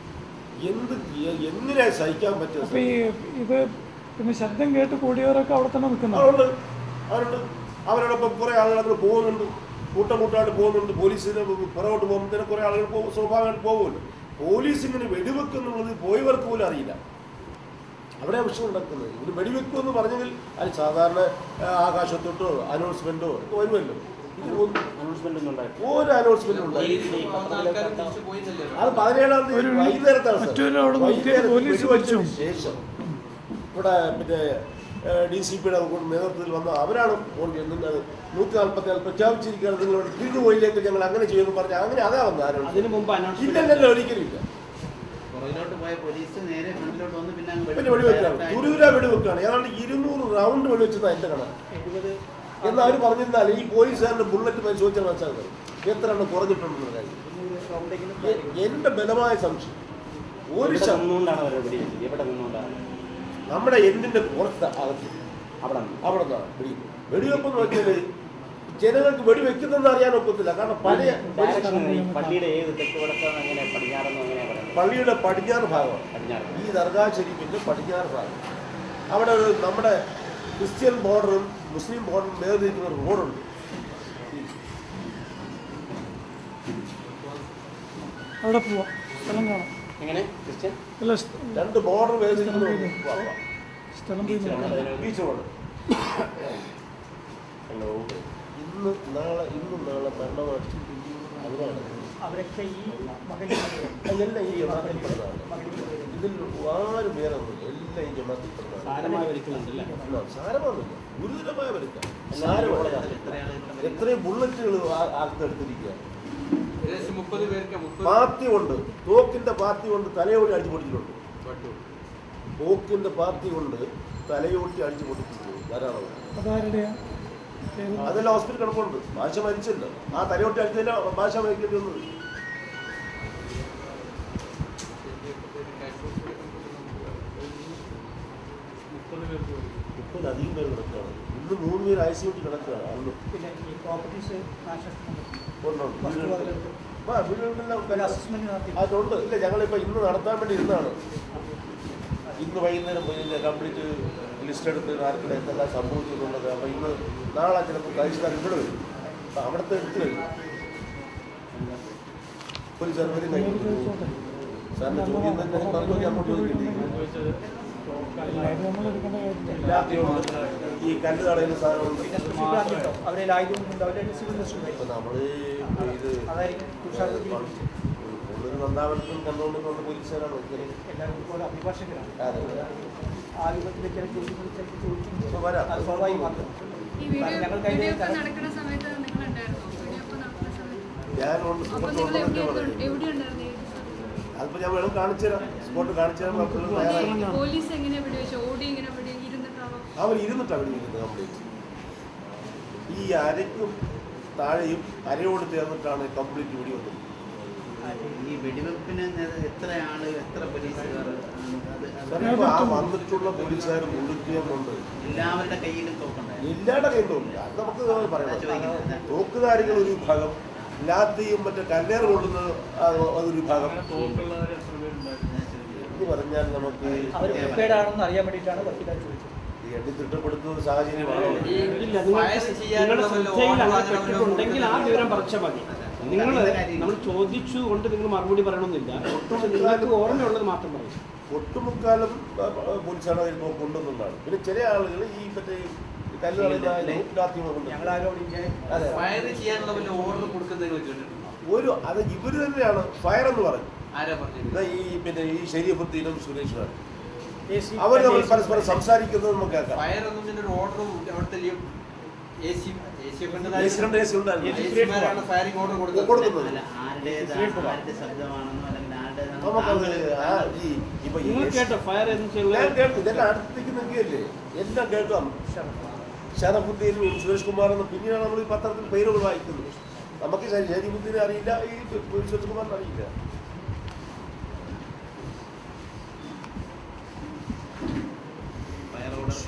എന്ത് എ- എങ്ങനെ സഹിക്കാൻ പറ്റുക അപ്പൊ ഈ ഇത് പിന്നെ ശബ്ദം കേട്ട് കൂടിയവരൊക്കെ അവിടെ തന്നെ നിൽക്കുന്നുണ്ട് അവരുണ്ട് അവരുണ്ട് അവരോടൊപ്പം കുറെ ആളുകൾ അങ്ങനെ പോകുന്നുണ്ട് കൂട്ടം കൂട്ടായിട്ട് പോകുന്നുണ്ട് പോലീസിന് പുറകോട്ട് പോകുമ്പോഴത്തേനും കുറെ ആളുകൾ പോകും സ്വാഭാവികമായിട്ട് പോകുമല്ലോ പോലീസ് ഇങ്ങനെ വെടിവെക്കുന്നുള്ളത് പോയവർക്ക് പോലും അറിയില്ല അവിടെ വിഷയം നടക്കുന്നത് ഇവര് വെടിവെക്കുമെന്ന് പറഞ്ഞെങ്കിൽ അത് സാധാരണ ആ, ആകാശത്തോട്ടോ അനൗൺസ്മെന്റോ ഒക്കെ വരുമല്ലോ ഇത് ഒന്നും അനൗൺസ്മെന്റ് ഒന്നും ഉണ്ടായിട്ടില്ല ഒരു അനൗൺസ്മെന്റ് ഉണ്ടായി വന്ന ആൾക്കാർ തിരിച്ചു പോയിന്നല്ലേ അത് പതിനേഴാം തീയതി ഒരു വൈകുന്നേരത്താണ് സാർ. മറ്റൊരു അവിടെ നിർത്തിയിട്ട് വൈകുന്നേരം പോലീസ് വെടിവെച്ചതിന് പിടിച്ചു. ശേഷം ഇവിടെ മറ്റേ ഡി സി പിയുടെ നേതൃത്വത്തിൽ വന്ന അവരാണ് ഫോൺ ചെയ്യുന്നത് നൂറ്റി നാൽപ്പത്തി നാല് പ്രഖ്യാപിച്ചിരിക്കുകയാണ് നിങ്ങളോട് തിരിഞ്ഞു പോയില്ലെങ്കിൽ ഞങ്ങൾ അങ്ങനെ ചെയ്യുമെന്ന് പറഞ്ഞാൽ അങ്ങനെ അതാ വന്നത് ആരോട് അതിനു മുമ്പ് അനൗൺസ്മെന്റ് ഇല്ലല്ലോ ഒരിക്കലും ഇല്ല പുറകിലോട്ട് പോയ പോലീസ് നേരെ ഫ്രണ്ടിലോട്ട് വന്ന് പിന്നെ അങ്ങ് പിന്നെ വെടിവെക്കാണ് direct ആയിട്ട് തുരുതുര വെടിവെക്കാണ് ഏതാണ്ട് ഇരുന്നൂറ് റൗണ്ട് വെടിവെച്ചതാണ് എന്റെ കണക്ക് എഴുപത് എന്ന് അവർ പറഞ്ഞിരുന്നാൽ ഈ പോലീസുകാരുടെ ബുള്ളറ്റ് പരിശോധിച്ചാൽ മനസ്സിലാക്കുന്നത് എത്ര എണ്ണം കുറഞ്ഞിട്ടുണ്ടെന്ന് കാര്യം ഇരുന്നൂറ് റൗണ്ടെങ്കിലും എ- എന്റെ ബലമായ സംശയം ഒരു ഇവിടെ ശതമാനം നിന്നുകൊണ്ടാണ് അവരെ വെടിവെച്ചത് എവിടെ നിന്നുകൊണ്ടാണ് നമ്മുടെ എന്തിന്റെ പുറത്ത് അകത്ത് അവിടെ നിന്ന് അവിടെ നിന്നാണ് വെടിവെപ്പ് വെടിവെപ്പെന്ന് വെച്ചാല് ജനങ്ങൾക്ക് വെടിവെക്കുന്നെന്ന് അറിയാൻ ഒക്കത്തില്ല കാരണം പഴയ ഡയറക്ഷൻ എങ്ങനെ? ഈ പള്ളിയുടെ ഏത് തെക്ക് വടക്കാണ് അങ്ങനെ പടിഞ്ഞാറെന്നോ എങ്ങനെയാ പറയുന്നത് പള്ളിയുടെ പടിഞ്ഞാറ് ഭാഗമാണ് പടിഞ്ഞാറ് ഈ ദർഗാ ഷെരീഫിന്റെ പടിഞ്ഞാറ് ഭാഗം അവിടെ ഒരു നമ്മുടെ ക്രിസ്ത്യൻ ബോർഡറും മുസ്ലിം ബോർഡറും വേർതിരിക്കുന്ന ഒരു റോഡുണ്ട് അവിടെ പോവാം സ്ഥലം കാണാം എങ്ങനെ ക്രിസ്ത്യൻ അല്ല സ്ഥ- രണ്ട് ബോർഡർ വേർതിരിക്കുന്ന ഒരു ഭാഗം. സ്ഥലം പോയി നോക്കാം ബീച്ച് റോഡ് ഹലോ ഇന്ന് നാളെ ഇന്നും നാളെ മരണമായിട്ട് അതിനാണ് അവരൊക്കെ ഈ മകൻ്റെ അതെല്ലാം ഈ ജമാത്തിൽപ്പെടുന്നതാണ് ഇതിൽ ആരും വേറെ ഒന്നുമില്ല എല്ലാം ഈ ജമാത്തിൽപ്പെടുന്നതാണ് സാരമായി വലിക്കുന്നുണ്ടല്ലേ സാരമൊന്നുമില്ല ഗുരുതരമായ വലുക്കാം എത്ര ആളുകൾ എത്രയും ബുള്ളറ്റുകൾ ആർത്തെടുത്തിരിക്കുക ഏകദേശം മുപ്പത് പേർക്ക് മുപ്പത് പാത്തി കൊണ്ട് തോക്കിന്റെ പാത്തി കൊണ്ട് തലയോടി അടിച്ചു പൊട്ടിച്ചിട്ടുണ്ട് പട്ടു തോക്കിന്റെ പാത്തി കൊണ്ട് തലയോട്ടി അടിച്ചു പൊട്ടിച്ചിട്ടുണ്ട് ധാരാളം അതാരുടെയാ പേര് അതെല്ലാം ഹോസ്പിറ്റൽ കിടപ്പുണ്ട് ഭാഷ മരിച്ചല്ലോ ആ തലയോട്ടി അടിച്ചതിന്റെ ഭാഷ മരിക്കേണ്ടി വന്നത് മുപ്പത് പേർക്ക് പോയി മുപ്പതിലധികം പേര് കിടക്കുകയാണ് ഇന്ന് മൂന്ന് പേര് ഐ സി യൂട്ടി കിടക്കുകയാണ് അന്ന് പിന്നെ ഈ പ്രോപ്പർട്ടീസ് നാശനഷ്ടം ഒന്നുണ്ട്. വസ്തുവകകൾക്ക് ആ, വീടുകളിലെല്ലാം ഒരു അസസ്മെന്റ് നടത്തി അതുണ്ട് ഇല്ല ഞങ്ങളിപ്പോൾ ഇന്ന് നടത്താൻ വേണ്ടി ഇരുന്നാണ് ഇന്ന് വൈകുന്നേരം പോയി ഇതിൻ്റെ കംപ്ലീറ്റ് ലിസ്റ്റ് എടുത്ത് ആർക്കിടെ എന്തെല്ലാം സംഭവിച്ചു എന്നുള്ളത് അപ്പോൾ ഇന്ന് നാളെ ചിലപ്പോൾ കഴിച്ചാൽ ഇവിടെ വരും അപ്പോൾ അവിടുത്തെ എടുത്തു കഴിഞ്ഞു പോലീസ് വരും കഴിഞ്ഞു സാറിൻ്റെ ചോദ്യം തന്നെ മറുപടി അങ്ങോട്ട് ചോദിക്കില്ലേ എല്ലാവരും നമ്മൾ എടുക്കേണ്ട കാര്യമില്ല രാത്രിയുണ്ട് ഈ കല്ല് തടയുന്ന സാധനമുണ്ട് പിന്നെ സ്പെഷ്യൽ ബ്രാഞ്ച് ഉണ്ടോ അവരെ ആയുധം കൊണ്ട് അവരുടെ സിവിൽ ഇൻഡസ്ട്രി ഇപ്പം നമ്മൾ ഇത് അതായിരിക്കും തുഷാർ കൂടുതൽ നന്ദാവനത്തും കണ്ടുകൊണ്ടിരുന്ന പോലീസുകാരാണ് ഇങ്ങനെ എല്ലാവരും പോലെ അഭിഭാഷകരാണ് അതെ. ആയുധത്തിലെ ചില ചോദ്യങ്ങൾ ചിലപ്പോൾ ചോദിക്കും അപ്പോൾ വരാം. അത് സ്വാഭാവികമാക്കും ഈ വീഡിയോ ഞങ്ങൾ കഴിഞ്ഞ വീഡിയോ ഒക്കെ ദിവസം നടക്കുന്ന സമയത്ത് നിങ്ങൾ ഉണ്ടായിരുന്നോ വീഡിയോ ഒക്കെ നടക്കുന്ന സമയത്ത് ഞാനുണ്ട് അപ്പൊ സുഹൃത്ത് നിങ്ങൾ ഉണ്ടെന്നൊക്കെ എവിടെ പറയും എവിടെ ഉണ്ടായിരുന്നു ഏത് സ്ഥലത്ത്? അതിപ്പോൾ ഞാൻ വേണം കാണിച്ചു തരാം സ്പോട്ട് കാണിച്ചു തരാം നമുക്ക് തയ്യാറായി ഈ പോലീസ് എങ്ങനെ വെടിവെച്ചു ഓടി ഇങ്ങനെ വെടി ഇരുന്നിട്ടാണോ അവർ ഇരുന്നിട്ടാണ് വിളിക്കുന്നത് കംപ്ലീറ്റ് ഈ അരയ്ക്കും താഴെയും അരയോട് ചേർന്നിട്ടാണ് കംപ്ലീറ്റ് വെടി വന്നത് ഈ വെടിവെപ്പിന് നേ- എത്ര ആള് എത്ര പോലീസുകാർ ആണ്? അത് അത് സാറേ, ആ വന്നിട്ടുള്ള പോലീസുകാർ മുഴുക്കിയുണ്ട് എല്ലാവരുടെ കയ്യിലും തോക്കുണ്ടായിരുന്നു എല്ലാവരുടെ കയ്യിൽ തോക്കില്ല അത് നമുക്ക് പറയാം തോക്കുധാരികൾ ഒരു വിഭാഗം ലാത്തിയും മറ്റേ കല്ലേറ് കൊള്ളുന്നത് അത് അതൊരു വിഭാഗം തോക്കുള്ളവർ എത്ര പേരുണ്ടായിരുന്നു എന്ന് പറഞ്ഞാൽ നമുക്ക് അവർ പ്രിപ്പയർഡ് ആണെന്ന് അറിയാൻ വേണ്ടിയിട്ടാണ് വക്കീലാർ ചോദിച്ചത് ഈ എണ്ണി തിട്ടപ്പെടുത്തുന്ന ഒരു സാഹചര്യമാണ് ഇല്ല നിങ്ങൾ ഫയൽ ചെയ്യാനുള്ള നിങ്ങളുടെ വല്ല ശ്രദ്ധയിൽ അങ്ങനെ ഓർഡർ അങ്ങനെ പെട്ടിട്ടുണ്ടെങ്കിൽ ആ വല്ലതും വിവരം പറിച്ചാൽ മതി നിങ്ങൾ അറിയുന്ന കാര്യങ്ങൾ. നമ്മൾ ചോദിച്ചു കൊണ്ട് നിങ്ങൾ മറുപടി പറയണമെന്നില്ല പക്ഷെ നിങ്ങൾക്ക് ഓർമ്മയുള്ളത് മാത്രം പറയും ഒട്ടുമുക്കാലും ആ, ആ, പോലീസാണ് അതിൽ കൊണ്ടുവന്നതാണ് പിന്നെ ചില ആളുകൾ ഈ മറ്റേ ഈ കല്ല് കളയുന്ന ലാത്തിമ കൊണ്ട് അതെ ഫയർ ചെയ്യാനുള്ള വല്ല ഓർഡർ കൊടുക്കുന്നതിന് വെച്ചിട്ടുണ്ടോ ഒരു അത് ഇവര് തന്നെയാണ് ഫയർ എന്ന് പറഞ്ഞു ആരാ പറഞ്ഞത് ഇതാ ഈ പിന്നെ ഈ ശരീരബുദ്ധിയിലും സുരേഷുമാണ് അവർ തമ്മിൽ പരസ്പരം സംസാരിക്കുന്നത് നമുക്ക് കേൾക്കാം ഫയർ എന്നതിന്റെ ഒരു ഓർഡർ അവിടുത്തെ A C A C AC ഉണ്ട്, AC ഉണ്ടായിരുന്നു. ഫയറിംഗ് ഓർഡർ കൊടുക്കുന്നത് കൊടുക്കുന്നത് അല്ല ആരുടേത് ആരുടെ ശബ്ദമാണെന്നോ അല്ലെങ്കിൽ നമുക്കത് ആ ആരുടേതാണെന്നോ ഈ ഇപ്പൊ ഈ നിങ്ങൾ കേട്ടോ ഫയർ എന്ന് ചെയ്യുന്നത് ഞാൻ കേട്ടു ഇതെല്ലാം അടുത്തേക്ക് എല്ലാം കേൾക്കാം ഷറഫുദ്ദീനും സുരേഷ് കുമാറെന്ന് പിന്നീടാണ് നമ്മൾ ഈ പത്രത്തിൽ പേരുകൾ വായിക്കുന്നത് നമുക്ക് ശരീരബുദ്ധിനെ അറിയില്ല ഈ സുരേഷ് കുമാറിനെ അറിയില്ല ഫയർ ഓർഡർ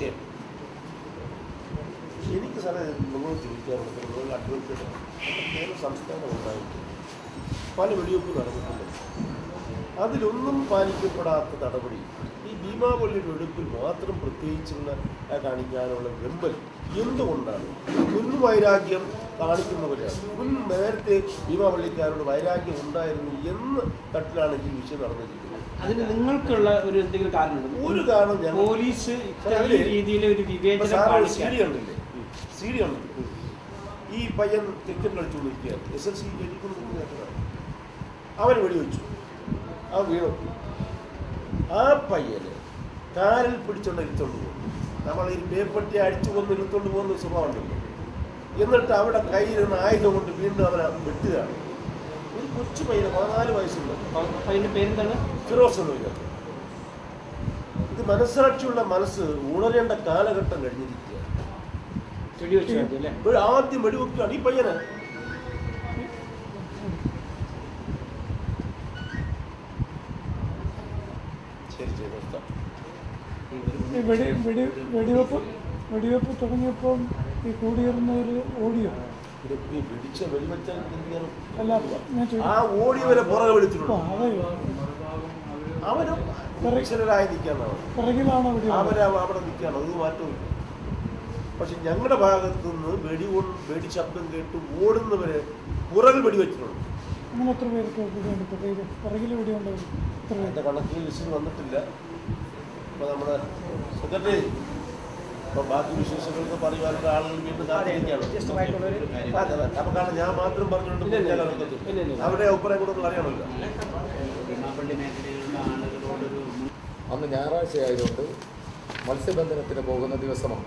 എനിക്ക് സാറേ നിങ്ങളോട് ചോദിക്കാറുണ്ട് നിങ്ങൾ അഡ്വക്കേറ്റ് കേരള സംസ്ഥാനം ഉണ്ടായിട്ട് പല വെടിവെപ്പ് നടന്നിട്ടുണ്ട് അതിലൊന്നും പാലിക്കപ്പെടാത്ത നടപടി ഈ ഭീമാപള്ളി വെടിപ്പിൽ മാത്രം പ്രത്യേകിച്ചുള്ള ആ കാണിക്കാനുള്ള വെമ്പൽ എന്തുകൊണ്ടാണ് മുൻ വൈരാഗ്യം കാണിക്കുന്നവരാണ് മുൻ നേരത്തെ ഭീമാപള്ളിക്കാരോട് വൈരാഗ്യം ഉണ്ടായിരുന്നു എന്ന് തട്ടിലാണ് ഈ വിഷയം നടന്നിരിക്കുന്നത് അതിന് നിങ്ങൾക്കുള്ള ഒരു എന്തെങ്കിലും കാരണമുണ്ട് ഒരു കാരണം ഞാൻ പോലീസ് ഇത്തരം രീതിയിൽ ഒരു വിവേചനം സി കാണിക്കാൻ ഡി ഉണ്ടല്ലേ സി ഡി ഉണ്ടല്ലേ ഈ പയ്യൻ ക്രിക്കറ്റ് കളിച്ചുകൊണ്ടിരിക്കുകയാണ് എസ് എൽ സി ജയിച്ചുകൊണ്ടിരിക്കുന്ന അവൻ വെടിവെച്ചു ആ വീണു ആ പയ്യന് കാലിൽ പിടിച്ചോണ്ട് ഇരുത്തോണ്ട് പോകും നമ്മൾ ഈ പേപ്പട്ടി അടിച്ചു കൊന്ന് ഇരുത്തോണ്ട് പോകുന്ന സ്വഭാവമുണ്ടല്ലോ എന്നിട്ട് അവിടെ കയ്യിലിരുന്ന ആയുധം കൊണ്ട് വീണ്ടും അവനെ വെട്ടുകയാണ് ഒരു കൊച്ചു പയ്യന് പതിനാല് വയസ്സുണ്ട് അതിന്റെ പേരെന്താണ് ഫിറോസ് എന്ന് വിചാരിച്ചു ഇത് മനസ്സാക്ഷിയുള്ള മനസ്സ് ഉണരേണ്ട കാലഘട്ടം കഴിഞ്ഞിരിക്കുക വെടിവെച്ചു അല്ലേ ഇവിടെ ആദ്യം വെടിവെക്കുകയാണ് ഈ പയ്യന് ശരി ശരി നിർത്താം ഈ വെടി വെടി വെടിവെപ്പ് വെടിവെപ്പ് തുടങ്ങിയപ്പോൾ ഈ കൂടിയിരുന്നവർ ഓടിയോ ഇത് ഈ പിടിച്ച വെടിവെച്ചാൽ എന്ത് ചെയ്യണം? അല്ല ഞാൻ ചോദിച്ചു ആ ഓടിയവരെ പുറകെ വിളിച്ചിട്ടുണ്ട് അതെയോ അവനും പ്രൊഫഷണലായി നിൽക്കാണ് അവൻ പിറകിലാണോ വെടി അവരെ അവിടെ നിൽക്കുകയാണ് അത് മാറ്റമില്ല പക്ഷെ ഞങ്ങളുടെ ഭാഗത്തു നിന്ന് വെടി കൊണ്ട് വെടി ശബ്ദം കേട്ട് ഓടുന്നവരെ പുറകിൽ വെടിവെച്ചിട്ടുണ്ട് അങ്ങനെ എത്ര പേർക്ക് വെടിയുണ്ട് പിറകിൽ പിറകിൽ വെടിയുണ്ടാവും എത്ര പേര് എൻ്റെ കണക്കിൽ ലിസ്റ്റിൽ വന്നിട്ടില്ല അപ്പോൾ നമ്മുടെ സെക്രട്ടറി ഇപ്പം ബാക്കി വിശേഷങ്ങൾക്ക് പറയുവാനുള്ള ആളുകൾ വീണ്ടും കാത്തിരിക്കുകയാണ് വ്യത്യസ്തമായിട്ടുള്ളൊരു അതെ, അതെ. അപ്പൊ കാരണം ഞാൻ മാത്രം പറഞ്ഞുകൊണ്ട് ഇല്ല, ഇല്ല, ഞാൻ ഇല്ല. നടക്കത്തില്ല. ഇല്ല, ഇല്ല. അവരുടെ അഭിപ്രായം കൂടെ ഒന്ന് അറിയണമല്ലോ ഭീമാപ്പള്ളി മേഖലയിലുള്ള ആളുകളോടൊരു മുൻ അന്ന് ഞായറാഴ്ച ആയതുകൊണ്ട് മത്സ്യബന്ധനത്തിന് പോകുന്ന ദിവസമാണ്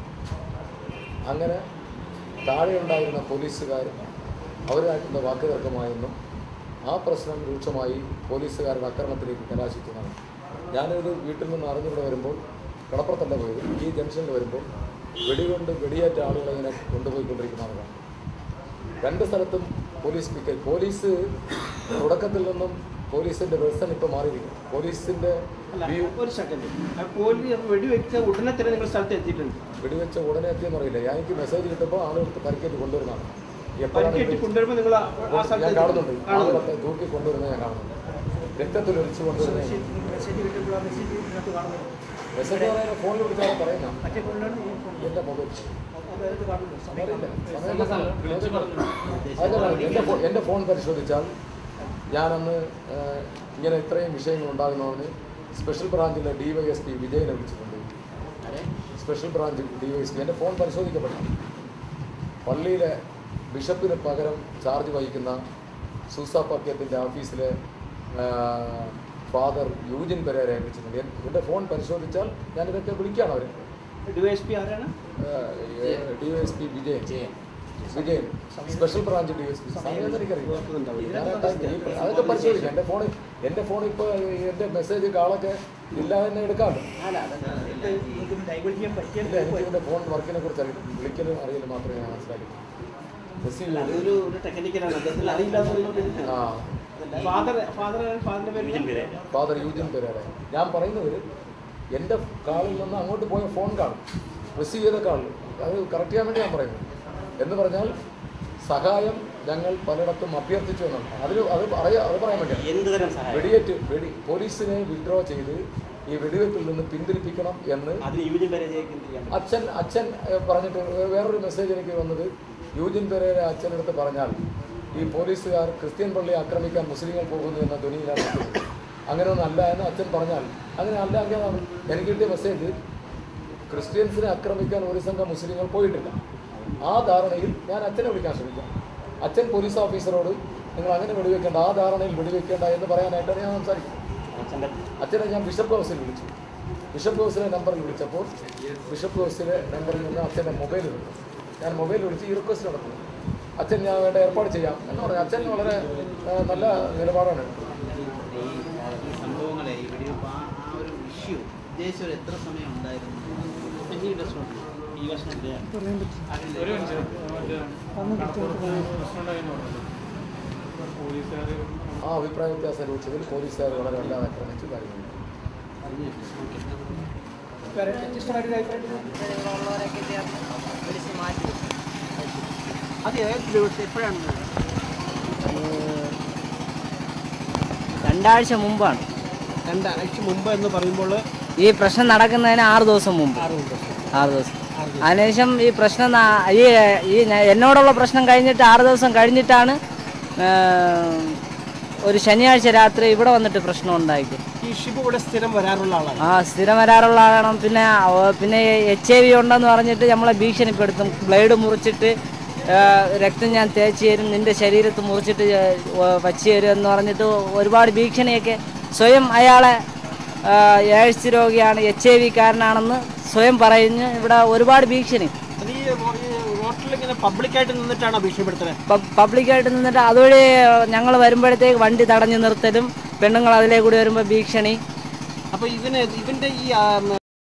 അങ്ങനെ താഴെയുണ്ടായിരുന്ന പോലീസുകാർ അവരുമായിട്ടുള്ള വാക്കുതർക്കമായെന്നും ആ പ്രശ്നം രൂക്ഷമായി പോലീസുകാരുടെ ആക്രമണത്തിലേക്ക് കലാശിക്കുന്നതാണ് ഞാനൊരു വീട്ടിൽ നിന്ന് അറിഞ്ഞിവിടെ വരുമ്പോൾ കടപ്പുറത്തല്ല പോയത് ഈ ജംഗ്ഷനിൽ വരുമ്പോൾ വെടികൊണ്ട് വെടിയേറ്റ ആളുകളെ ഇങ്ങനെ കൊണ്ടുപോയിക്കൊണ്ടിരിക്കുന്നതാണ് കാണുന്നത് രണ്ട് സ്ഥലത്തും പോലീസ് പിക്കറ്റ് പോലീസ് തുടക്കത്തിൽ നിന്നും പോലീസിന്റെ വെർസൺ ഇപ്പോൾ മാറിയിരിക്കും പോലീസിന്റെ അല്ല വ്യൂ ഒരു സെക്കൻഡ് പോലീസ് വെടിവെച്ച ഉടനെ തന്നെ നിങ്ങൾ സ്ഥലത്ത് എത്തിയിട്ടുണ്ട് വെടിവെച്ച ഉടനെ എത്തിയെന്ന് അറിയില്ല ഞാൻ എനിക്ക് മെസ്സേജ് കിട്ടുമ്പോൾ ആളുകൾക്ക് പരിക്കേറ്റ് കൊണ്ടുവരുന്നതാണ് എപ്പോഴാണ് പരിക്കേറ്റ് വെടി- കൊണ്ടുവരുമ്പോൾ നിങ്ങൾ ആ ഞാൻ സ്ഥലത്ത് കാണുന്നുണ്ട് കാണുന്നുണ്ട് ആളുകളെ തൂക്കി കൊണ്ടുവരുന്നത് ഞാൻ കാണുന്നുണ്ട് രക്തത്തിൽ ഒലിച്ചു കൊണ്ടുവരുന്നത് മെസ്സേജ് കിട്ടുമ്പോൾ ആ മെസ്സേജ് ഇതിനകത്ത് കാണുന്നത് മെസ്സേജ് പറയുന്നത് ഫോണിൽ വിളിച്ചാൽ പറയുന്ന മറ്റേ ഫോണിലാണ് ഈ ഫോൺ എൻ്റെ മൊബൈൽ അതായത് കാണുന്നത് സമയം സമയമില്ല സമയമില്ല അതല്ല എൻ്റെ ഫോ- എൻ്റെ ഫോൺ പരിശോധിച്ചാൽ ഞാനന്ന് ഏഹ്, ഇങ്ങനെ ഇത്രയും വിഷയങ്ങൾ ഉണ്ടാകുന്നതിന് സ്പെഷ്യൽ ബ്രാഞ്ചിലെ ഡി വൈ എസ് പി വിജയനെ വിളിച്ചിട്ടുണ്ട് special branch D Y S P എൻ്റെ ഫോൺ പരിശോധിക്കപ്പെട്ടു പള്ളിയിലെ ബിഷപ്പിന് പകരം ചാർജ് വഹിക്കുന്ന സൂസാപ്പാക്യത്തിൻ്റെ ഓഫീസിലെ ഏഹ്, ഫാദർ യൂജിൻ പെരേരയെ വിളിച്ചിട്ടുണ്ട് എൻ- എൻ്റെ ഫോൺ പരിശോധിച്ചാൽ ഞാനിതൊക്കെ വിളിക്കുകയാണ് അവർ ഡിവൈഎസ്പി ആരാണ് D Y S P Vijayan Vijayan special branch D S P സമയത്ത് എനിക്കറിയാം ഞാൻ ആ time- ഈ- അതൊക്കെ പരിശോധിക്കാം എൻ്റെ ഫോണിൽ എൻ്റെ ഫോണിൽ ഇപ്പോൾ എൻ്റെ മെസ്സേജ് കാളൊക്കെ ഇല്ല തന്നെ എടുക്കാമല്ലോ അല്ല അതൊക്കെ നിങ്ങൾക്ക് ഡൈവേർട്ട് ചെയ്യാൻ പറ്റിയ ഇല്ല എനിക്ക് എൻ്റെ ഫോൺ വർക്കിനെ കുറിച്ച് അറിയില്ല വിളിക്കലും അറിയില്ല മാത്രമേ ഞാൻ മനസ്സിലാക്കി റിസീവ് ചെയ്തു. അതൊരു ഒരു ടെക്നിക്കലാണ് അദ്ദേഹത്തിന് അറിയില്ല എന്നുള്ളത് ആ ഫാദർ ഫാദർ ഫാദറിന്റെ പേര് ഫാദർ യൂജിൻ പെരേര ഞാൻ പറയുന്നത് എൻ്റെ കാളിൽ നിന്ന് അങ്ങോട്ട് പോയ ഫോൺ കാണും റിസീവ് ചെയ്ത കാൾ അത് കറക്റ്റ് ചെയ്യാൻ വേണ്ടി ഞാൻ പറയുന്നത് എന്ന് പറഞ്ഞാൽ സഹായം ഞങ്ങൾ പലയിടത്തും അഭ്യർത്ഥിച്ചു എന്നാണ് അതിൽ അത് പറയാ അത് പറയാൻ വേണ്ടിയാണ് എന്ത് തരം സഹായം വെടിയേറ്റ് വെടി പോലീസിനെ വിഡ്രോ ചെയ്ത് ഈ വെടിവെപ്പിൽ നിന്ന് പിന്തിരിപ്പിക്കണം എന്ന് അതിന് യൂജിൻ പരാജയക്ക് എന്ത് ചെയ്യാൻ പറ്റും? അച്ഛൻ അച്ഛൻ ഏഹ്, പറഞ്ഞിട്ട് വേ- വേറൊരു മെസ്സേജ് എനിക്ക് വന്നത് യൂജിൻ പെരേര അച്ഛനടുത്ത് പറഞ്ഞാൽ ഈ പോലീസുകാർ ക്രിസ്ത്യൻ പള്ളി ആക്രമിക്കാൻ മുസ്ലിങ്ങൾ പോകുന്നു എന്ന ധ്വനിയിലാണ് നിൽക്കുന്നത്. അങ്ങനെ ഒന്നല്ല എന്ന് അച്ഛൻ പറഞ്ഞാൽ അങ്ങനെ അല്ല എങ്കിലാണ് എനിക്ക് കിട്ടിയ മെസ്സേജ് ക്രിസ്ത്യൻസിനെ ആക്രമിക്കാൻ ഒരു സംഘം മുസ്ലിങ്ങൾ പോയിട്ടില്ല ആ ധാരണയിൽ ഞാൻ അച്ഛനെ വിളിക്കാൻ ശ്രമിക്കാം അച്ഛൻ പോലീസ് ഓഫീസറോട് നിങ്ങൾ അങ്ങനെ വെടിവെക്കേണ്ട ആ ധാരണയിൽ വെടിവെക്കേണ്ട എന്ന് പറയാനായിട്ടാണ് ഞാൻ സംസാരിക്കുന്നത് അച്ഛൻ്റെ അച്ഛനെ ഞാൻ ബിഷപ്പ് ഹൗസിൽ വിളിച്ചു ബിഷപ്പ് ഹൗസിലെ നമ്പറിൽ വിളിച്ചപ്പോൾ ബിഷപ്പ് ഹൗസിലെ നമ്പറിൽ നിന്ന് അച്ഛൻ്റെ മൊബൈൽ കിട്ടും ഞാൻ മൊബൈൽ വിളിച്ച് ഈ റിക്വസ്റ്റ് നടത്തുന്നു അച്ഛൻ ഞാൻ വേണ്ട ഏർപ്പാട് ചെയ്യാം എന്ന് പറഞ്ഞു അച്ഛൻ വളരെ ആ, നല്ല നിലപാടാണ് എടുത്തത് ഈ ഈ സംഭവങ്ങളെ ഈ വെടിവെപ്പ് ആ ആ ഒരു ഇഷ്യൂ ഉദ്ദേശിച്ച ഒരു എത്ര സമയം ഉണ്ടായിരുന്നു ഈ വർഷം ഈ വർഷം പറയാൻ പറ്റില്ല ഒരു മിനിറ്റ് മറ്റേ അന്ന് കൃത്യമായിട്ട് പറയാൻ പ്രശ്നം ഉണ്ടായിരുന്നു പോലീസുകാർ ആ അഭിപ്രായ വ്യത്യാസം രൂക്ഷത്തിൽ പോലീസുകാർ വളരെ വല്ലാതെ ആക്രമിച്ചു കാര്യങ്ങൾ വേറെ വ്യത്യസ്തമായിട്ട് അഭിപ്രായം ഉള്ളവരൊക്കെ ചേർന്ന് വിളിച്ച് മാറ്റി അത് ഏത് ദിവസം എപ്പോഴാണ് രണ്ടാഴ്ച മുമ്പാണ് രണ്ടാഴ്ച മുമ്പ് എന്ന് പറയുമ്പോൾ ഈ പ്രശ്നം നടക്കുന്നതിന് ആറ് ദിവസം മുമ്പ് ആറ് ദിവസം ആറ് ദിവസം അതിനുശേഷം ഈ പ്രശ്നം നാ- ഈ ഈ ഞ- എന്നോടുള്ള പ്രശ്നം കഴിഞ്ഞിട്ട് ആറ് ദിവസം കഴിഞ്ഞിട്ടാണ് ആ, ഒരു ശനിയാഴ്ച രാത്രി ഇവിടെ വന്നിട്ട് പ്രശ്നം ഉണ്ടായിട്ട് ഈ ഷിബു ഇവിടെ സ്ഥിരം വരാറുള്ള ആളാണ് ആ സ്ഥിരം വരാറുള്ള ആളാണ് പിന്നെ അവ- പിന്നെ എച്ച് ഐ വി ഉണ്ടെന്ന് പറഞ്ഞിട്ട് നമ്മളെ ഭീഷണിപ്പെടുത്തും ബ്ലേഡ് മുറിച്ചിട്ട് ആ, രക്തം ഞാൻ തേച്ച് തരും നിന്റെ ശരീരത്ത് മുറിച്ചിട്ട് വച്ച് തരും എന്ന് പറഞ്ഞിട്ട് ഒരുപാട് ഭീഷണിയൊക്കെ സ്വയം അയാളെ ആ, എയ്ഡ്സ് രോഗിയാണ് എച്ച് ഐ വി കാരനാണെന്ന് സ്വയം പറഞ്ഞ് ഇവിടെ ഒരുപാട് ഭീഷണി അത് ഈ റോട്ടിൽ ഇങ്ങനെ പബ്ലിക്കായിട്ട് നിന്നിട്ടാണോ ഭീഷണിപ്പെടുത്തുന്നത് പ- പബ്ലിക്കായിട്ട് നിന്നിട്ട് അതുവഴി ഞങ്ങൾ വരുമ്പോഴത്തേക്ക് വണ്ടി തടഞ്ഞു നിർത്തലും പെണ്ണുങ്ങൾ അതിലേ കൂടി വരുമ്പോൾ ഭീഷണി അപ്പോൾ ഇതിന് ഇവൻ്റെ ഈ ആ,